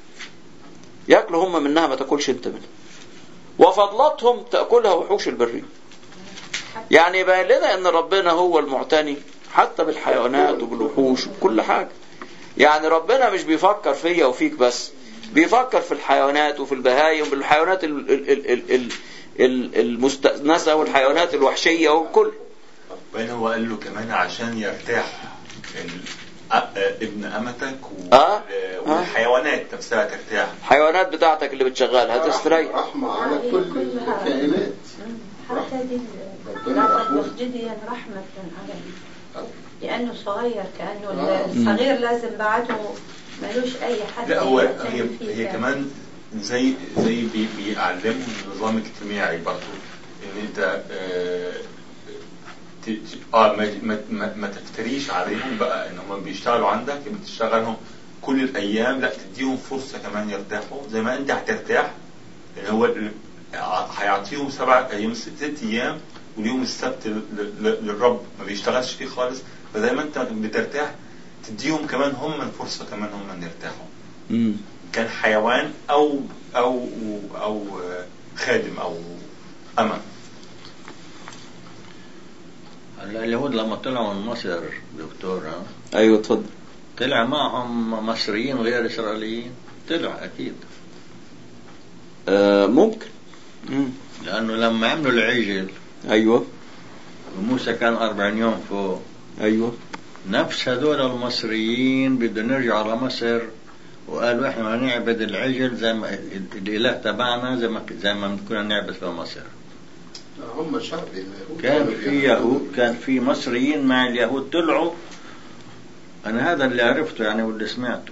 ياكلوا هم منها ما تاكلش انت منها وفضلاتهم تاكلها وحوش البريه يعني يبين لنا ان ربنا هو المعتني حتى بالحيوانات وبالوحوش وبكل حاجه يعني ربنا مش بيفكر فيا وفيك بس بيفكر في الحيوانات وفي البهايم والحيوانات ال- ال- ال- ال- ال- ال- المستأنسة والحيوانات الوحشية والكل وبعدين هو قال له كمان عشان يرتاح ال- أ- آه، ابن امتك وال- آه. والحيوانات نفسها ترتاح الحيوانات بتاعتك اللي بتشغلها تستريح رحمة على هي كل كلها- الكائنات حتى دي ربنا لقد رحمه. وجديا رحمة عليه لأنه صغير كأنه آه. الصغير لازم بعده ملوش أي حد لا هو يعتني هي فيه هي كان. كمان زي زي بي بيعلمهم النظام الاجتماعي برضه ان انت آه ت- ت- اه ما, ما, ما, ما تفتريش عليهم بقى ان هم بيشتغلوا عندك يبقى تشتغلهم كل الايام لا تديهم فرصه كمان يرتاحوا زي ما انت هترتاح اللي هو ال- ع- هيعطيهم سبع ايام ست, ست ايام واليوم السبت ل- ل- للرب ما بيشتغلش فيه خالص فزي ما انت بترتاح تديهم كمان هم الفرصه كمان هم ان يرتاحوا مم. كان حيوان او او او خادم او امه هلا اليهود لما طلعوا من مصر دكتور ها ايوه اتفضل طلع معهم مصريين غير اسرائيليين طلع اكيد آه ممكن مم. لانه لما عملوا العجل ايوه وموسى كان 40 يوم فوق ايوه نفس هذول المصريين بدهم يرجعوا على مصر وقالوا احنا بدنا نعبد العجل زي ما الاله تبعنا زي ما زي ما كنا نعبد في مصر هم شعب اليهود كان كانوا في بيعبدوا. يهود كان في مصريين مع اليهود طلعوا انا هذا اللي عرفته يعني واللي سمعته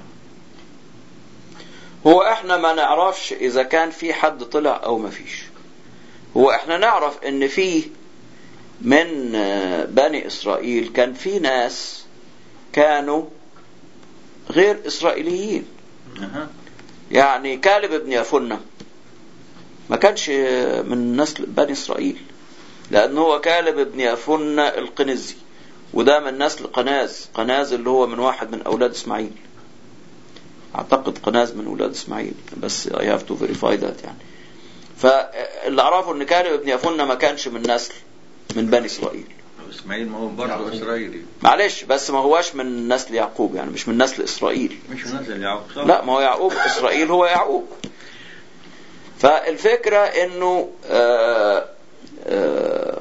هو احنا ما نعرفش اذا كان في حد طلع او ما فيش هو احنا نعرف ان في من آه، بني اسرائيل كان في ناس كانوا غير اسرائيليين أها. يعني كالب ابن يفنة ما كانش آه، من نسل بني اسرائيل لان هو كالب ابن يفنة القنزي وده من نسل قناز قناز اللي هو من واحد من اولاد اسماعيل اعتقد قناز من اولاد اسماعيل بس I have to verify that يعني فاللي اعرفه ان كالب ابن يفنة ما كانش من نسل من بني اسرائيل اسماعيل ما هو برضه اسرائيلي معلش بس ما هواش من نسل يعقوب يعني مش من نسل اسرائيل مش نزل يعقوب صح؟ لا ما هو يعقوب اسرائيل هو يعقوب فالفكرة انه آه آه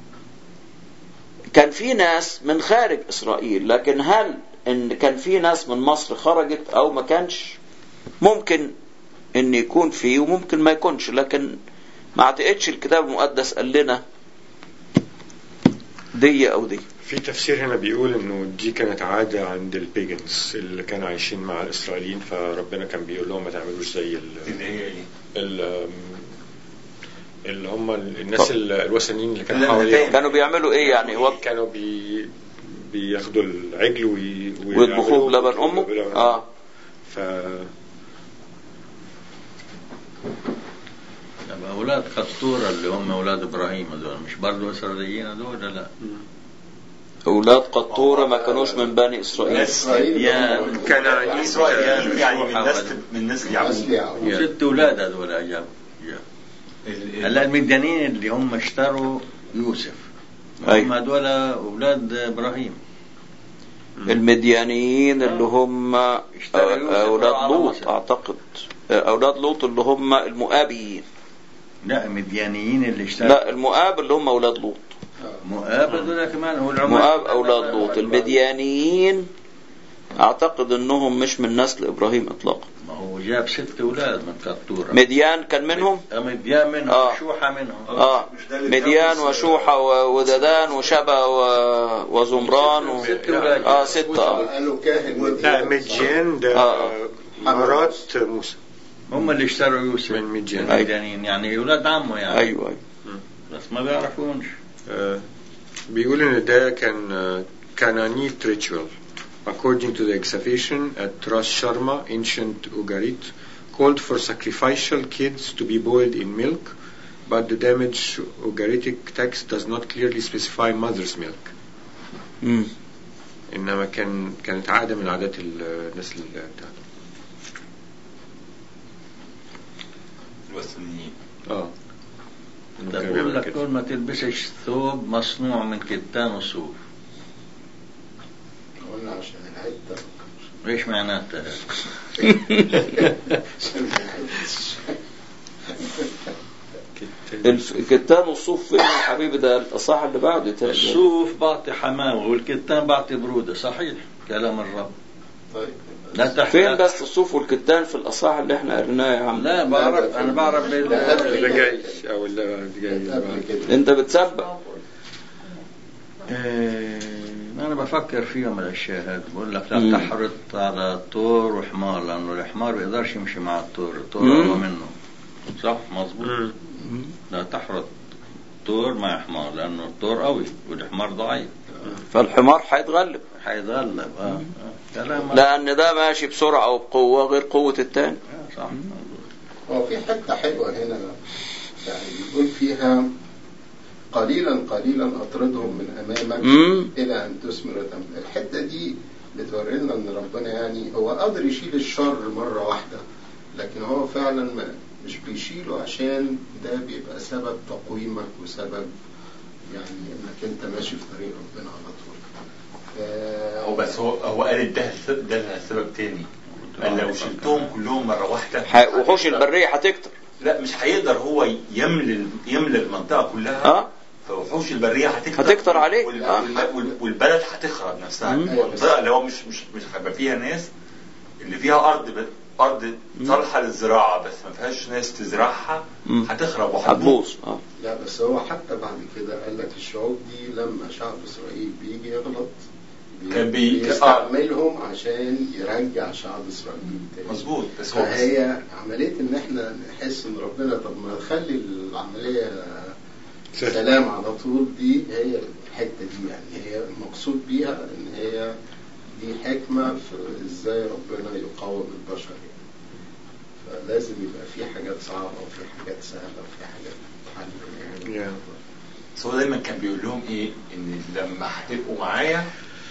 كان في ناس من خارج اسرائيل لكن هل ان كان في ناس من مصر خرجت او ما كانش ممكن ان يكون في وممكن ما يكونش لكن ما اعتقدش الكتاب المقدس قال لنا دي او دي في تفسير هنا بيقول انه دي كانت عادة عند البيجنز اللي كانوا عايشين مع الاسرائيليين فربنا كان بيقول لهم ما تعملوش زي ال اللي هي ايه ال اللي هم الناس ال- الوثنيين اللي كانوا لا، حواليهم كانوا بيعملوا ايه يعني هو كانوا بي بياخدوا العجل وي... ويطبخوه بلبن امه بلبن اه ف طب اولاد قسطوره اللي هم اولاد ابراهيم هذول مش برضه اسرائيليين هذول ولا لا؟ أولاد قطورة ما كانوش من بني إسرائيل ناس يا كنعانيين اسرائيليين يعني من وحوالي. نسل من نسل نسل يعقوب يعقوب. ست اولاد هذول اجابوا ال- هلا المديانين اللي هم اشتروا يوسف أي. هم هذول اولاد ابراهيم المديانيين اللي هم اشترى يوسف أولاد على لوط مصر. أعتقد أولاد لوط اللي هم المؤابيين لا مديانيين اللي اشتروا لا المؤاب اللي هم أولاد لوط مؤاب هذول كمان هو العمال مؤاب أولاد لوط المديانيين أعتقد أنهم مش من نسل إبراهيم إطلاقا ما هو جاب ست اولاد من قطوره مديان كان منهم مديان منهم آه. شوحه منهم آه مش ده اللي مديان كان- وشوحة و- وددان وشبا و- وزمران و... ست اولاد اه ستة آه. قالوا كاهن لا مديان ده آه. مرات موسى هم اللي اشتروا يوسف من مديان. المديانيين يعني اولاد عمه يعني أيوة أيوة بس ما بيعرفونش آه، بيقول ان ده كان آه، Canaanite ritual according to the excavation at Ras Sharma ancient Ugarit called for sacrificial kids to be boiled in milk but the damaged Ugaritic text does not clearly specify mother's milk مم. انما كان كانت عاده من عادات الناس اللي بتاعته الوثنيين اه ده كان بقول بيعمل لك كده. كل ما تلبسش ثوب مصنوع من كتان وصوف قلنا عشان العدة ايش معناتها عشان العدة الف- الكتان والصوف فين يا حبيبي ده الأصح اللي بعده تاني الصوف بعطي حماوة والكتان بعطي برودة صحيح كلام الرب طيب لا تحتاج فين بس الصوف والكتان في الأصح اللي احنا قريناه يا عم لا بعرف انا بعرف لا، بال- قبل اللي جاي او اللي جاي اللي قبل بعد. كده انت بتسبق إيه، انا بفكر فيهم الاشياء هذه بقول لك مم. لا تحرط على طور وحمار لانه الحمار بيقدرش يمشي مع الطور الطور مم. اقوى منه صح مظبوط مم. لا تحرط طور مع حمار لانه الطور قوي والحمار ضعيف فالحمار هيتغلب حيتغلب اه آه. كلام لأن ده ماشي بسرعة وبقوة غير قوة التاني آه، صح هو في حتة حلوة هنا يعني بيقول فيها قليلا قليلا أطردهم من أمامك مم. إلى أن تثمر تمر الحتة دي بتوري لنا إن ربنا يعني هو قادر يشيل الشر مرة واحدة لكن هو فعلا ما مش بيشيله عشان ده بيبقى سبب تقويمك وسبب يعني إنك أنت ماشي في طريق ربنا على طول ف- هو بس هو هو قال ده ده لها سبب تاني قال لو شلتهم كلهم مره واحده ح- وحوش البرية هتكتر لا مش هيقدر هو يملى يملى المنطقه كلها اه فوحوش البريه هتكتر هتكتر عليه. وال- آه. وال- وال- والبلد هتخرب نفسها مم. المنطقه اللي هو مش مش مش هيبقى فيها ناس اللي فيها ارض ب- ارض صالحه للزراعه بس ما فيهاش ناس تزرعها مم. هتخرب وهتبوظ هتبوظ اه لا بس هو حتى بعد كده قال لك الشعوب دي لما شعب اسرائيل بيجي يغلط بي- كان بي- بيستعملهم عشان يرجع شعب اسرائيل تاني مظبوط بس هو بس فهي عمليه ان احنا نحس ان ربنا طب ما نخلي العمليه سلام على طول دي هي الحته دي يعني هي المقصود بيها ان هي دي حكمه في ازاي ربنا يقاوم البشر يعني فلازم يبقى في حاجات صعبه وفي حاجات سهله وفي حاجات تحل يعني بس هو دايما كان بيقول لهم ايه ان لما هتبقوا معايا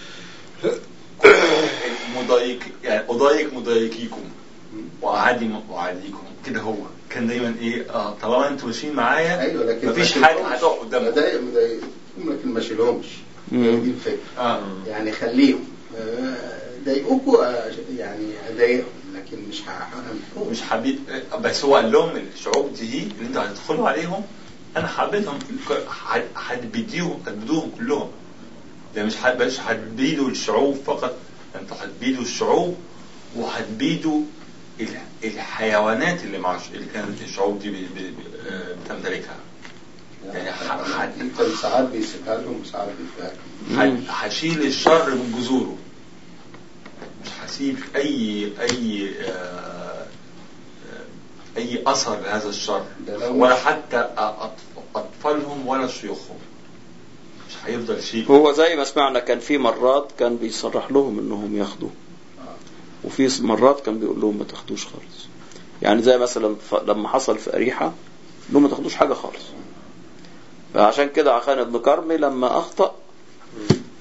مضايق يعني اضايق مضايقيكم واعادي اعاديكم كده هو كان دايما ايه اه طالما انتوا ماشيين معايا ايوه لكن مفيش ما حاجه تشيلهمش. هتقف قدامكم مضايق مضايقهم لكن ما شيلهمش مم. هي دي الفكره اه يعني خليهم آه، ضايقوكوا آه، يعني اضايقهم لكن مش هحرمهم مش حبيت بس هو قال لهم الشعوب دي اللي انتوا هتدخلوا عليهم انا حبيتهم ه- هتبيديهم هتبيدوهم كلهم ده مش هت- مش هتبيدوا الشعوب فقط انتوا هتبيدوا الشعوب وهتبيدوا ال- الحيوانات اللي مع الش- اللي كانت الشعوب دي بي- بي- بي- آه، بتمتلكها يعني ح- ح- كان ساعات بيسيبها لهم وساعات بيديها لهم. ه- هشيل الشر من جذوره مش هسيب اي اي آه، آه، اي اثر لهذا الشر ده لو ولا مش- حتى أط- اطفالهم ولا شيوخهم مش هيفضل شيء هو زي ما سمعنا كان في مرات كان بيصرح لهم انهم ياخدوا وفي مرات كان بيقول لهم ما تاخدوش خالص يعني زي مثلا ف- لما حصل في أريحة لهم ما تاخدوش حاجة خالص فعشان كده عخان ابن كرمي لما أخطأ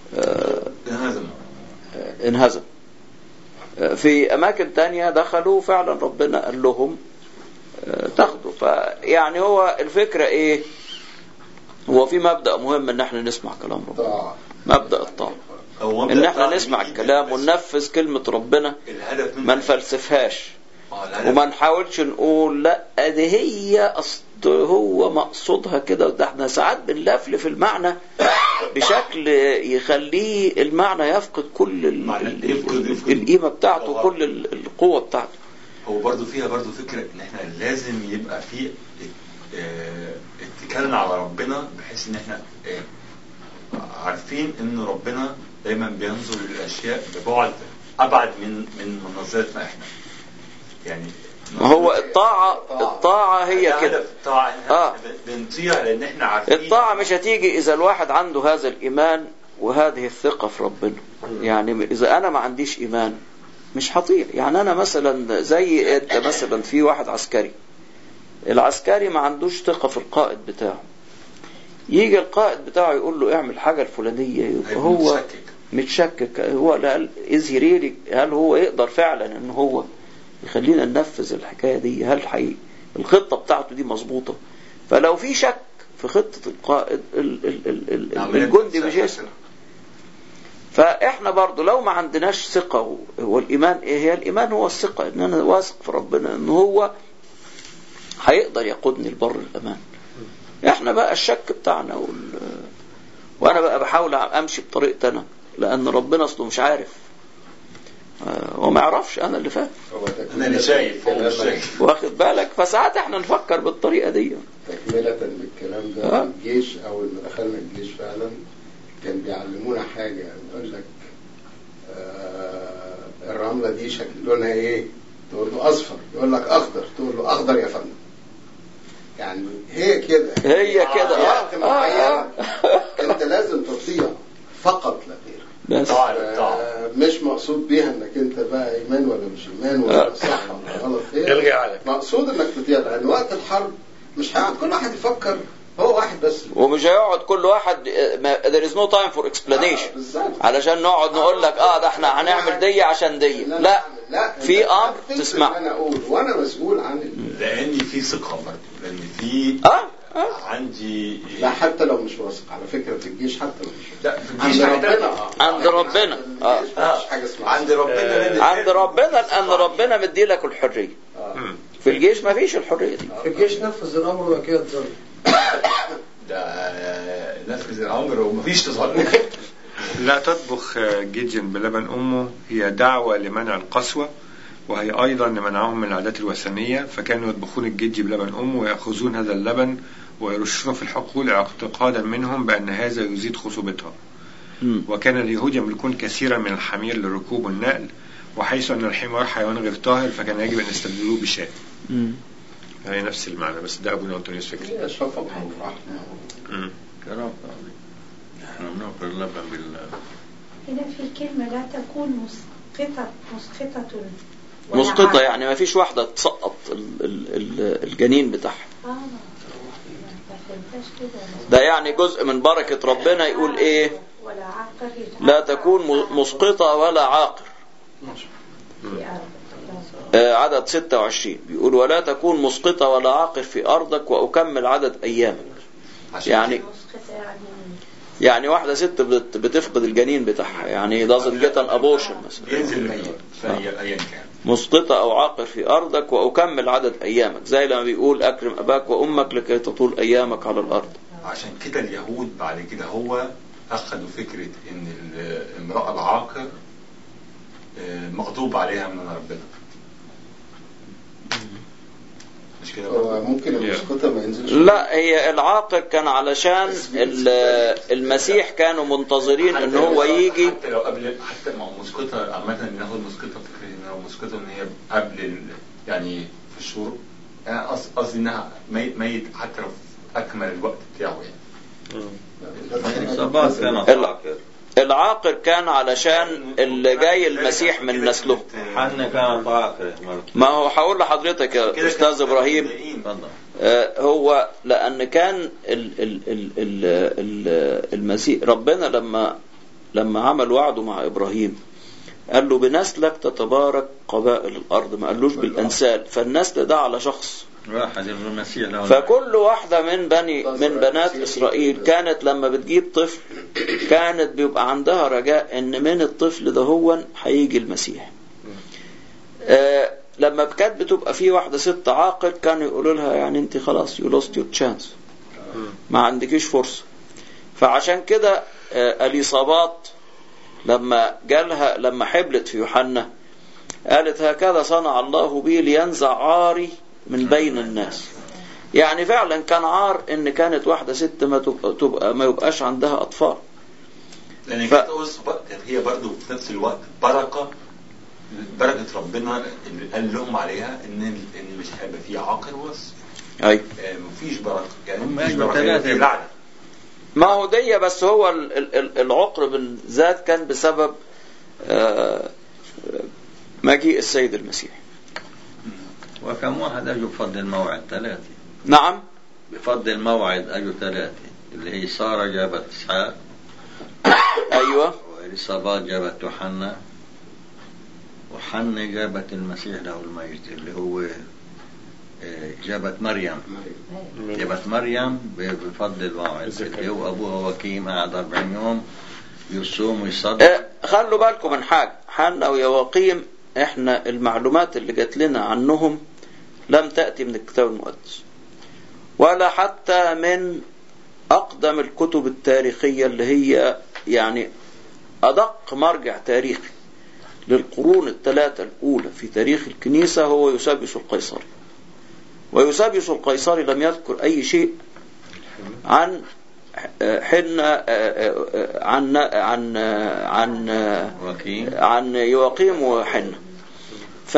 آه، انهزم انهزم في أماكن تانية دخلوا فعلا ربنا قال لهم آه، تاخدوا فيعني هو الفكرة إيه هو في مبدأ مهم إن احنا نسمع كلام ربنا طاعة مبدأ الطاعة هو إن احنا نسمع الكلام وننفذ كلمة ربنا الهدف ما نفلسفهاش آه، الهدف وما نحاولش نقول لا دي هي أصل هو مقصودها كده ده احنا ساعات بنلفلف المعنى بشكل يخليه المعنى يفقد كل ال- معنى ال- يفقد- يفقد. القيمة بتاعته طبعا. وكل ال- القوة بتاعته هو برضو فيها برضو فكرة ان احنا لازم يبقى في اه، اتكالنا على ربنا بحيث ان احنا اه، عارفين ان ربنا دايما بينظر للاشياء ببعد ابعد من من منظرتنا احنا يعني ما هو الطاعة الطاعة هي ده كده هدف الطاعة ان آه. احنا بنطيع لان احنا عارفين الطاعة مش هتيجي إذا الواحد عنده هذا الإيمان وهذه الثقة في ربنا يعني إذا أنا ما عنديش إيمان مش هطيع يعني أنا مثلا زي أنت مثلا في واحد عسكري العسكري ما عندوش ثقة في القائد بتاعه يجي القائد بتاعه يقول له اعمل حاجة الفلانية يبقى هيبقى هو متشكك. متشكك هو هل إز ريلي هل هو يقدر فعلا ان هو يخلينا ننفذ الحكاية دي هل حقيقي الخطة بتاعته دي مظبوطة فلو في شك في خطة القائد ال ال ال ال العملية الجندي مش بتتسهل. يسلم فاحنا برضو لو ما عندناش ثقة هو الايمان ايه هي الايمان هو الثقة ان انا واثق في ربنا ان هو هيقدر يقودني لبر الامان احنا بقى الشك بتاعنا وال... وانا بقى بحاول امشي بطريقتي انا لان ربنا اصله مش عارف آه، هو ما يعرفش انا اللي فاهم هو انا تكملة اللي شايف هو مش لكلامك- شايف واخد بالك فساعات احنا نفكر بالطريقة دي تكملة للكلام ده آه. الجيش أول ما دخلنا الجيش فعلا كان بيعلمونا حاجة يقول لك آه الرملة دي شكل لونها إيه؟ تقول له أصفر يقول لك أخضر تقول له أخضر يا فندم يعني هي كده هي كده وقت اه معين اه أنت لازم تطيع فقط لا غير بس طاعة للطاعة آه، مش مقصود بيها انك انت بقى ايمان ولا مش ايمان ولا صح ولا غلط هي الغي عقلك مقصود انك تطيع لان وقت الحرب مش هيقعد كل واحد يفكر هو واحد بس ومش هيقعد كل واحد آه، ما- there is no time for آه، explanation بالظبط علشان نقعد نقول لك اه ده احنا هنعمل دي عشان دي إن أنا لا أعمل- لا في أنت امر تنفذ تسمع اللي انا اقول وانا مسؤول عن ال- لان في ثقة برضو لان في اه اه عندي لا حتى لو مش واثق على فكره في الجيش حتى لو مش واثق لا في عند الجيش ربنا ربنا اه عند ربنا. آه. الجيش مفيش حاجه اسمها عند ربنا لأن عند ربنا لان ربنا مدي لك الحريه آه. في الجيش ما فيش الحريه دي في الجيش نفذ الامر وكيل ظل ده نفذ الامر ومفيش تظلم لا تطبخ جيديون بلبن أمه هي دعوة لمنع القسوة وهي أيضا لمنعهم من العادات الوثنية فكانوا يطبخون الجدي بلبن أمه ويأخذون هذا اللبن ويرشونه في الحقول اعتقادا منهم بأن هذا يزيد خصوبتها مم. وكان اليهود يملكون كثيرا من الحمير للركوب والنقل وحيث أن الحمار حيوان غير طاهر فكان يجب أن يستبدلوه بشاة مم. هي نفس المعنى بس ده أبونا أنطونيوس فكري هي شفقه ورحمه مم. كلام فاضي احنا بناكل اللبن بال هنا في كلمة لا تكون مسقطة مسقطة ولا مسقطه عاقل. يعني ما فيش واحده تسقط ال- ال- ال- الجنين بتاعها اه ما فهمتش كده ده يعني جزء من بركه ربنا يقول ايه ولا عاقر لا تكون م- مسقطه ولا عاقر في أرض آه، عدد 26 بيقول ولا تكون مسقطة ولا عاقر في أرضك وأكمل عدد أيامك عشان يعني مسقطة يعني يعني واحدة ست بت- بتفقد الجنين بتاعها يعني doesn't get an abortion مثلا بينزل ميت فهي ايا كان مسقطة أو عاقر في أرضك وأكمل عدد أيامك زي لما بيقول أكرم أباك وأمك لكي تطول أيامك على الأرض عشان كده اليهود بعد كده هو اخذوا فكرة ان الامرأة العاقر آه، مغضوب عليها من ربنا مش كده هو برضه؟ ممكن المسقطه ما ينزلش لا هي العاقر كان علشان ال- المسيح كانوا منتظرين ان هو يجي حتى لو قبل حتى ما هو مسقطة عامة بناخد مسقطة فكرة ان هو مسقطة ان هي قبل ال... يعني في الشروق انا قص- قصدي انها ميت, ميت حتى لو في اكمل الوقت بتاعه يعني الصباط كانت ال- عاقر العاقر كان علشان اللي جاي المسيح من نسله حنة كانت عاقرة مرة ما هو هقول لحضرتك يا كده استاذ كان- ابراهيم تفضل آه، هو لان كان ال ال ال ال ال المسيح ربنا لما لما عمل وعده مع ابراهيم قال له بنسلك تتبارك قبائل الارض ما قالوش بالانسال فالنسل ده على شخص واحد المسيح له فكل واحدة من بني من بنات إسرائيل كانت لما بتجيب طفل كانت بيبقى عندها رجاء إن من الطفل ده هو هيجي المسيح. آه لما كانت بتبقى في واحدة ست عاقل كانوا يقولوا لها يعني أنت خلاص يو لوست يور تشانس ما عندكيش فرصة. فعشان كده آه اليصابات لما جالها لما حبلت في يوحنا قالت هكذا صنع الله بي لينزع عاري من بين الناس يعني فعلا كان عار ان كانت واحده ست ما تبقى, تبقى ما يبقاش عندها اطفال لان ف- كانت أوس- كانت هي برضو في نفس الوقت بركه بركه ربنا اللي قال لهم عليها ان ان مش هيبقى في عاقل وصف اي آه، مفيش بركه يعني هم مفيش أجمل بركه هيبقى ثلاثة. في لعنه ما هو دي بس هو ال- ال- ال- العقر بالذات كان بسبب آه، مجيء السيد المسيح وكم واحد اجوا بفضل الموعد ثلاثة نعم بفضل الموعد اجوا ثلاثة اللي هي سارة جابت اسحاق ايوه واليصابات جابت يوحنا وحنة جابت المسيح له المجد اللي هو آه، جابت مريم جابت مريم بفضل الموعد اللي هو ابوها وكيم قعد 40 يوم يصوم ويصلي آه، خلوا بالكم من حاجه حنا ويواقيم احنا المعلومات اللي جات لنا عنهم لم تاتي من الكتاب المقدس ولا حتى من اقدم الكتب التاريخيه اللي هي يعني ادق مرجع تاريخي للقرون الثلاثه الاولى في تاريخ الكنيسه هو يوسابيوس القيصري ويوسابيوس القيصري لم يذكر اي شيء عن حنة عن عن عن وكيم عن يواقيم وحنة ف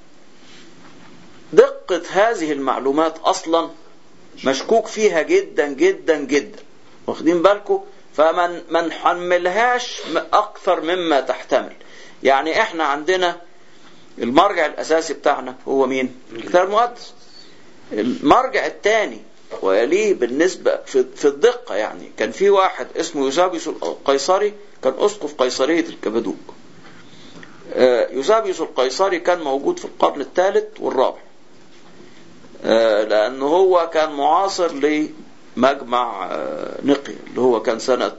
دقة هذه المعلومات أصلا مشكوك فيها جدا جدا جدا واخدين بالكم فمن ما نحملهاش م- أكثر مما تحتمل يعني احنا عندنا المرجع الأساسي بتاعنا هو مين؟ الكتاب المقدس المرجع الثاني ويليه بالنسبة في, في الدقة يعني كان في واحد اسمه يوسابيوس القيصري كان أسقف قيصرية الكبدوك آه، يوسابيوس القيصري كان موجود في القرن الثالث والرابع آه، لأنه هو كان معاصر لمجمع آه، نقيا اللي هو كان سنة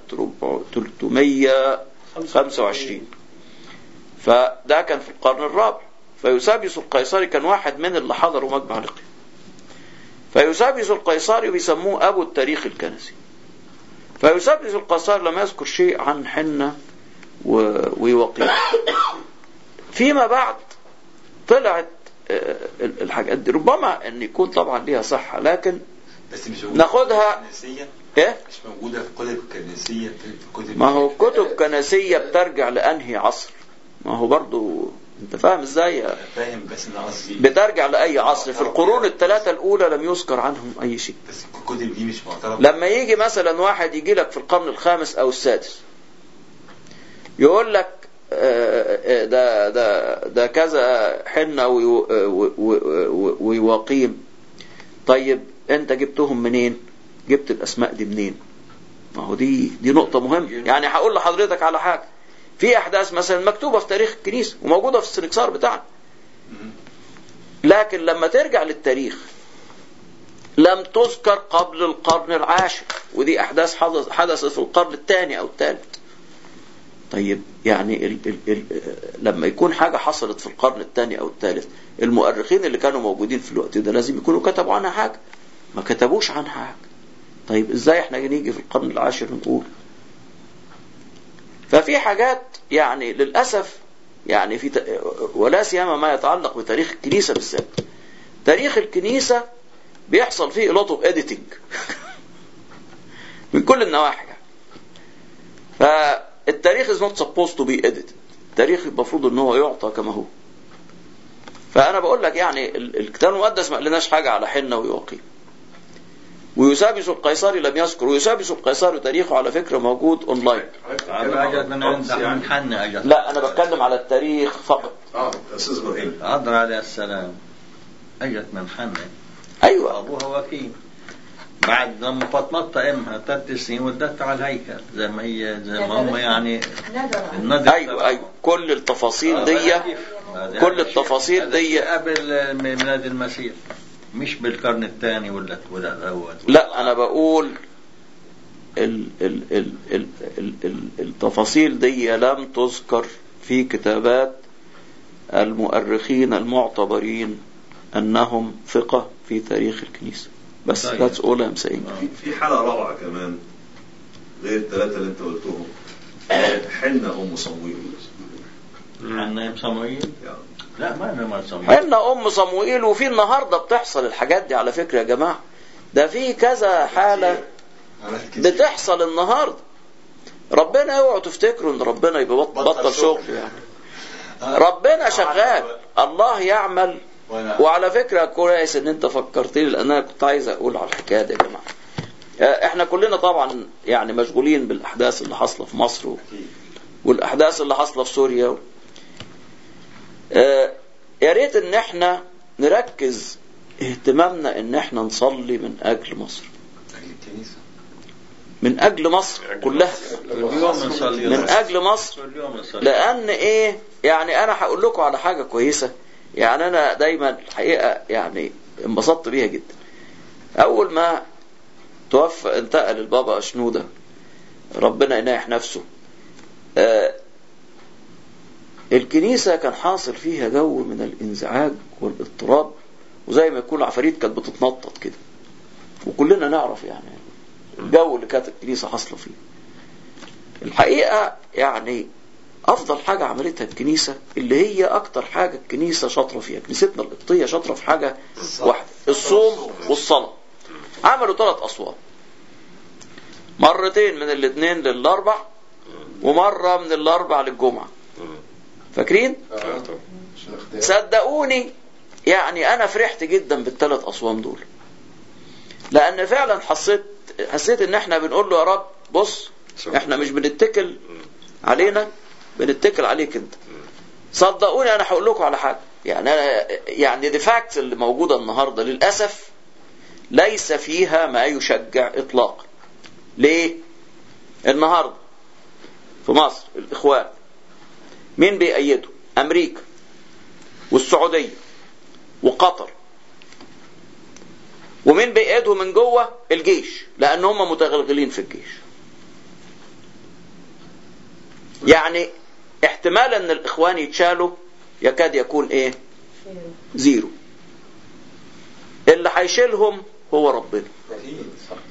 325 فده كان في القرن الرابع فيوسابيوس القيصري كان واحد من اللي حضروا مجمع نقيا فيوسابيوس القيصري بيسموه أبو التاريخ الكنسي فيوسابيوس القيصري لم يذكر شيء عن حنة و- ويوقيع فيما بعد طلعت آه، الحاجات دي ربما ان يكون طبعا ليها صحة لكن بس مش موجوده ناخدها- في الكنسيه ايه مش موجوده في الكتب الكنسيه في الكتب ما هو كتب كنسية بترجع لأنهي عصر ما هو برضو انت فاهم ازاي فاهم بس انا قصدي بترجع لأي عصر في القرون الثلاثة الأولى لم يذكر عنهم أي شيء بس الكتب دي مش معترف لما يجي مثلا واحد يجي لك في القرن الخامس او السادس يقول لك آه، آه، ده ده ده كذا حنة ويو- آه، و- و- و- ويواقيم طيب انت جبتهم منين جبت الاسماء دي منين ما هو دي دي نقطة مهمة يعني هقول لحضرتك على حاجة في احداث مثلا مكتوبة في تاريخ الكنيسة وموجودة في السنكسار بتاعنا لكن لما ترجع للتاريخ لم تذكر قبل القرن العاشر ودي احداث حدث- حدثت في القرن الثاني او الثالث طيب يعني ال ال ال لما يكون حاجه حصلت في القرن الثاني او الثالث المؤرخين اللي كانوا موجودين في الوقت ده لازم يكونوا كتبوا عنها حاجه ما كتبوش عنها حاجه طيب ازاي احنا نيجي في القرن العاشر نقول ففي حاجات يعني للاسف يعني في ت- ولا سيما ما يتعلق بتاريخ الكنيسه بالذات تاريخ الكنيسه بيحصل فيه لوت اوف اديتنج من كل النواحي يعني. فالتاريخ is not supposed to be edited التاريخ المفروض ان هو يعطى كما هو فانا بقول لك يعني ال- الكتاب المقدس ما قالناش حاجه على حنه ويواقيم ويوسابيوس القيصري لم يذكر ويوسابيوس القيصري تاريخه على فكره موجود اونلاين اجت من عند من حنة اجت لا انا بتكلم على التاريخ فقط اه استاذ ابراهيم عذرا عليه السلام اجت من حنة ايوه ابوها وكيم بعد لما فطمت امها ثلاث سنين ودتها على الهيكل زي ما هي زي ما هم يعني نذر النذر ايوه ايوه كل التفاصيل دي كل التفاصيل دي قبل ميلاد المسيح مش بالقرن الثاني ولا ولا الاول لا انا بقول ال ال ال ال ال ال التفاصيل دي لم تذكر في كتابات المؤرخين المعتبرين انهم ثقة في تاريخ الكنيسة بس طيب. that's all I'm saying في في حالة رابعة كمان غير الثلاثة اللي انت قلتهم حنة أم صمويل عنا صموئيل يعني لا ما انا ما صموئيل حنا ام صموئيل وفي النهارده بتحصل الحاجات دي على فكرة يا جماعة ده في كذا حالة حالات كتير. بتحصل النهارده ربنا اوعوا تفتكروا ان ربنا يبقى بط- بطل بطل شغل شغل. يعني ربنا شغال الله يعمل وأنا- وعلى فكرة كويس ان انت فكرتني لان انا كنت عايز اقول على الحكاية دي يا جماعة آه، احنا كلنا طبعا يعني مشغولين بالاحداث اللي حاصلة في مصر و- أكيد. والاحداث اللي حاصلة في سوريا و... آه، يا ريت ان احنا نركز اهتمامنا ان احنا نصلي من اجل مصر أجل الكنيسة من اجل مصر كلها كل يوم نصلي من اجل مصر كل يوم نصلي لان ايه يعني انا هقول لكم على حاجه كويسه يعني انا دايما الحقيقه يعني انبسطت بيها جدا اول ما توفى انتقل البابا شنوده ربنا يناح نفسه آه الكنيسه كان حاصل فيها جو من الانزعاج والاضطراب وزي ما يكون العفاريت كانت بتتنطط كده وكلنا نعرف يعني الجو اللي كانت الكنيسه حاصله فيه الحقيقه يعني افضل حاجه عملتها الكنيسه اللي هي اكتر حاجه الكنيسه شاطره فيها كنيستنا القبطيه شاطره في حاجه واحده الصوم والصلاه عملوا ثلاث اصوات مرتين من الاثنين للاربع ومره من الاربع للجمعه فاكرين عشان اختيار صدقوني يعني انا فرحت جدا بالثلاث اصوام دول لان فعلا حسيت حسيت ان احنا بنقول له يا رب بص احنا مش بنتكل علينا بنتكل عليك انت صدقوني انا هقول لكم على حاجه يعني أنا يعني دي فاكتس اللي موجوده النهارده للاسف ليس فيها ما يشجع اطلاقا ليه النهارده في مصر الاخوان مين بيأيده امريكا والسعوديه وقطر ومين بيأيده من جوه الجيش لان هم متغلغلين في الجيش يعني احتمال ان الاخوان يتشالوا يكاد يكون ايه زيرو اللي هيشيلهم هو ربنا أكيد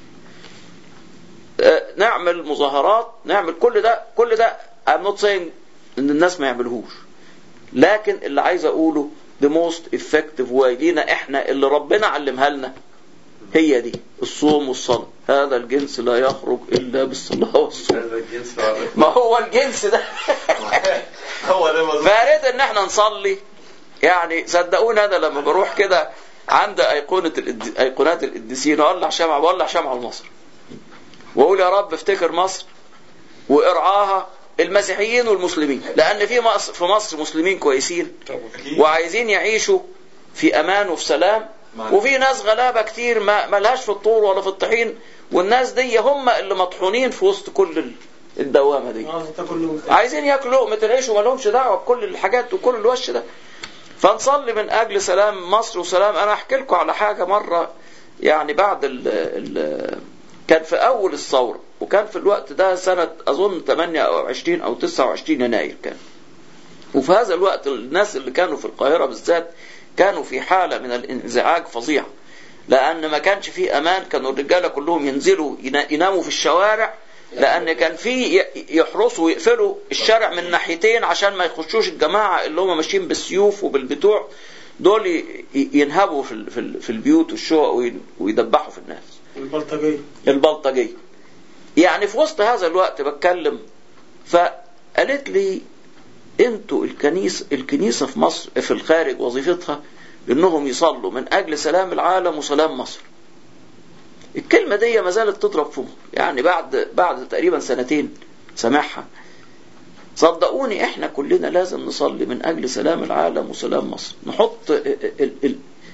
آه، نعمل مظاهرات نعمل كل ده كل ده I'm not saying ان الناس ما يعملوهوش لكن اللي عايز اقوله the most effective way لينا احنا اللي ربنا علمها لنا هي دي الصوم والصلاة هذا الجنس لا يخرج إلا بالصلاة والصوم هذا الجنس ما هو الجنس ده هو ده مظبوط فارد ان احنا نصلي يعني صدقوني انا لما بروح كده عند ايقونه الإد- ايقونات القديسين اولع شمعه بولع شمعه لمصر واقول يا رب افتكر مصر وارعاها المسيحيين والمسلمين لان في مصر في مصر مسلمين كويسين أكيد. وعايزين يعيشوا في امان وفي سلام معلش. وفي ناس غلابه كتير ما ملهاش في الطور ولا في الطحين والناس دي هم اللي مطحونين في وسط كل ال- الدوامه دي اه تاكل لهم عايزين ياكلوا لقمة العيش وما لهمش دعوة بكل الحاجات وكل الوش ده فنصلي من أجل سلام مصر وسلام أنا أحكي لكم على حاجة مرة يعني بعد ال ال كان في أول الثورة وكان في الوقت ده سنة أظن 28 أو 29 يناير كان وفي هذا الوقت الناس اللي كانوا في القاهرة بالذات كانوا في حالة من الانزعاج فظيع لأن ما كانش فيه أمان كانوا الرجالة كلهم ينزلوا ينا- يناموا في الشوارع لأن كان في ي- يحرسوا ويقفلوا الشارع من ناحيتين عشان ما يخشوش الجماعة اللي هم ماشيين بالسيوف وبالبتوع دول ي- ي- ينهبوا في ال- في ال- في البيوت والشقق وي- ويدبحوا في الناس البلطجية البلطجية يعني في وسط هذا الوقت بتكلم فقالت لي انتوا الكنيسة الكنيسة في مصر في الخارج وظيفتها انهم يصلوا من اجل سلام العالم وسلام مصر الكلمة دي ما زالت تضرب فيهم يعني بعد بعد تقريبا سنتين سامعها صدقوني احنا كلنا لازم نصلي من اجل سلام العالم وسلام مصر نحط ال ال ال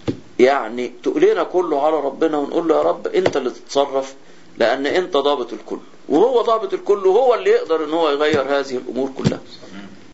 يعني تقلنا كله على ربنا ونقول له يا رب انت اللي تتصرف لان انت ضابط الكل وهو ضابط الكل وهو اللي يقدر ان هو يغير هذه الامور كلها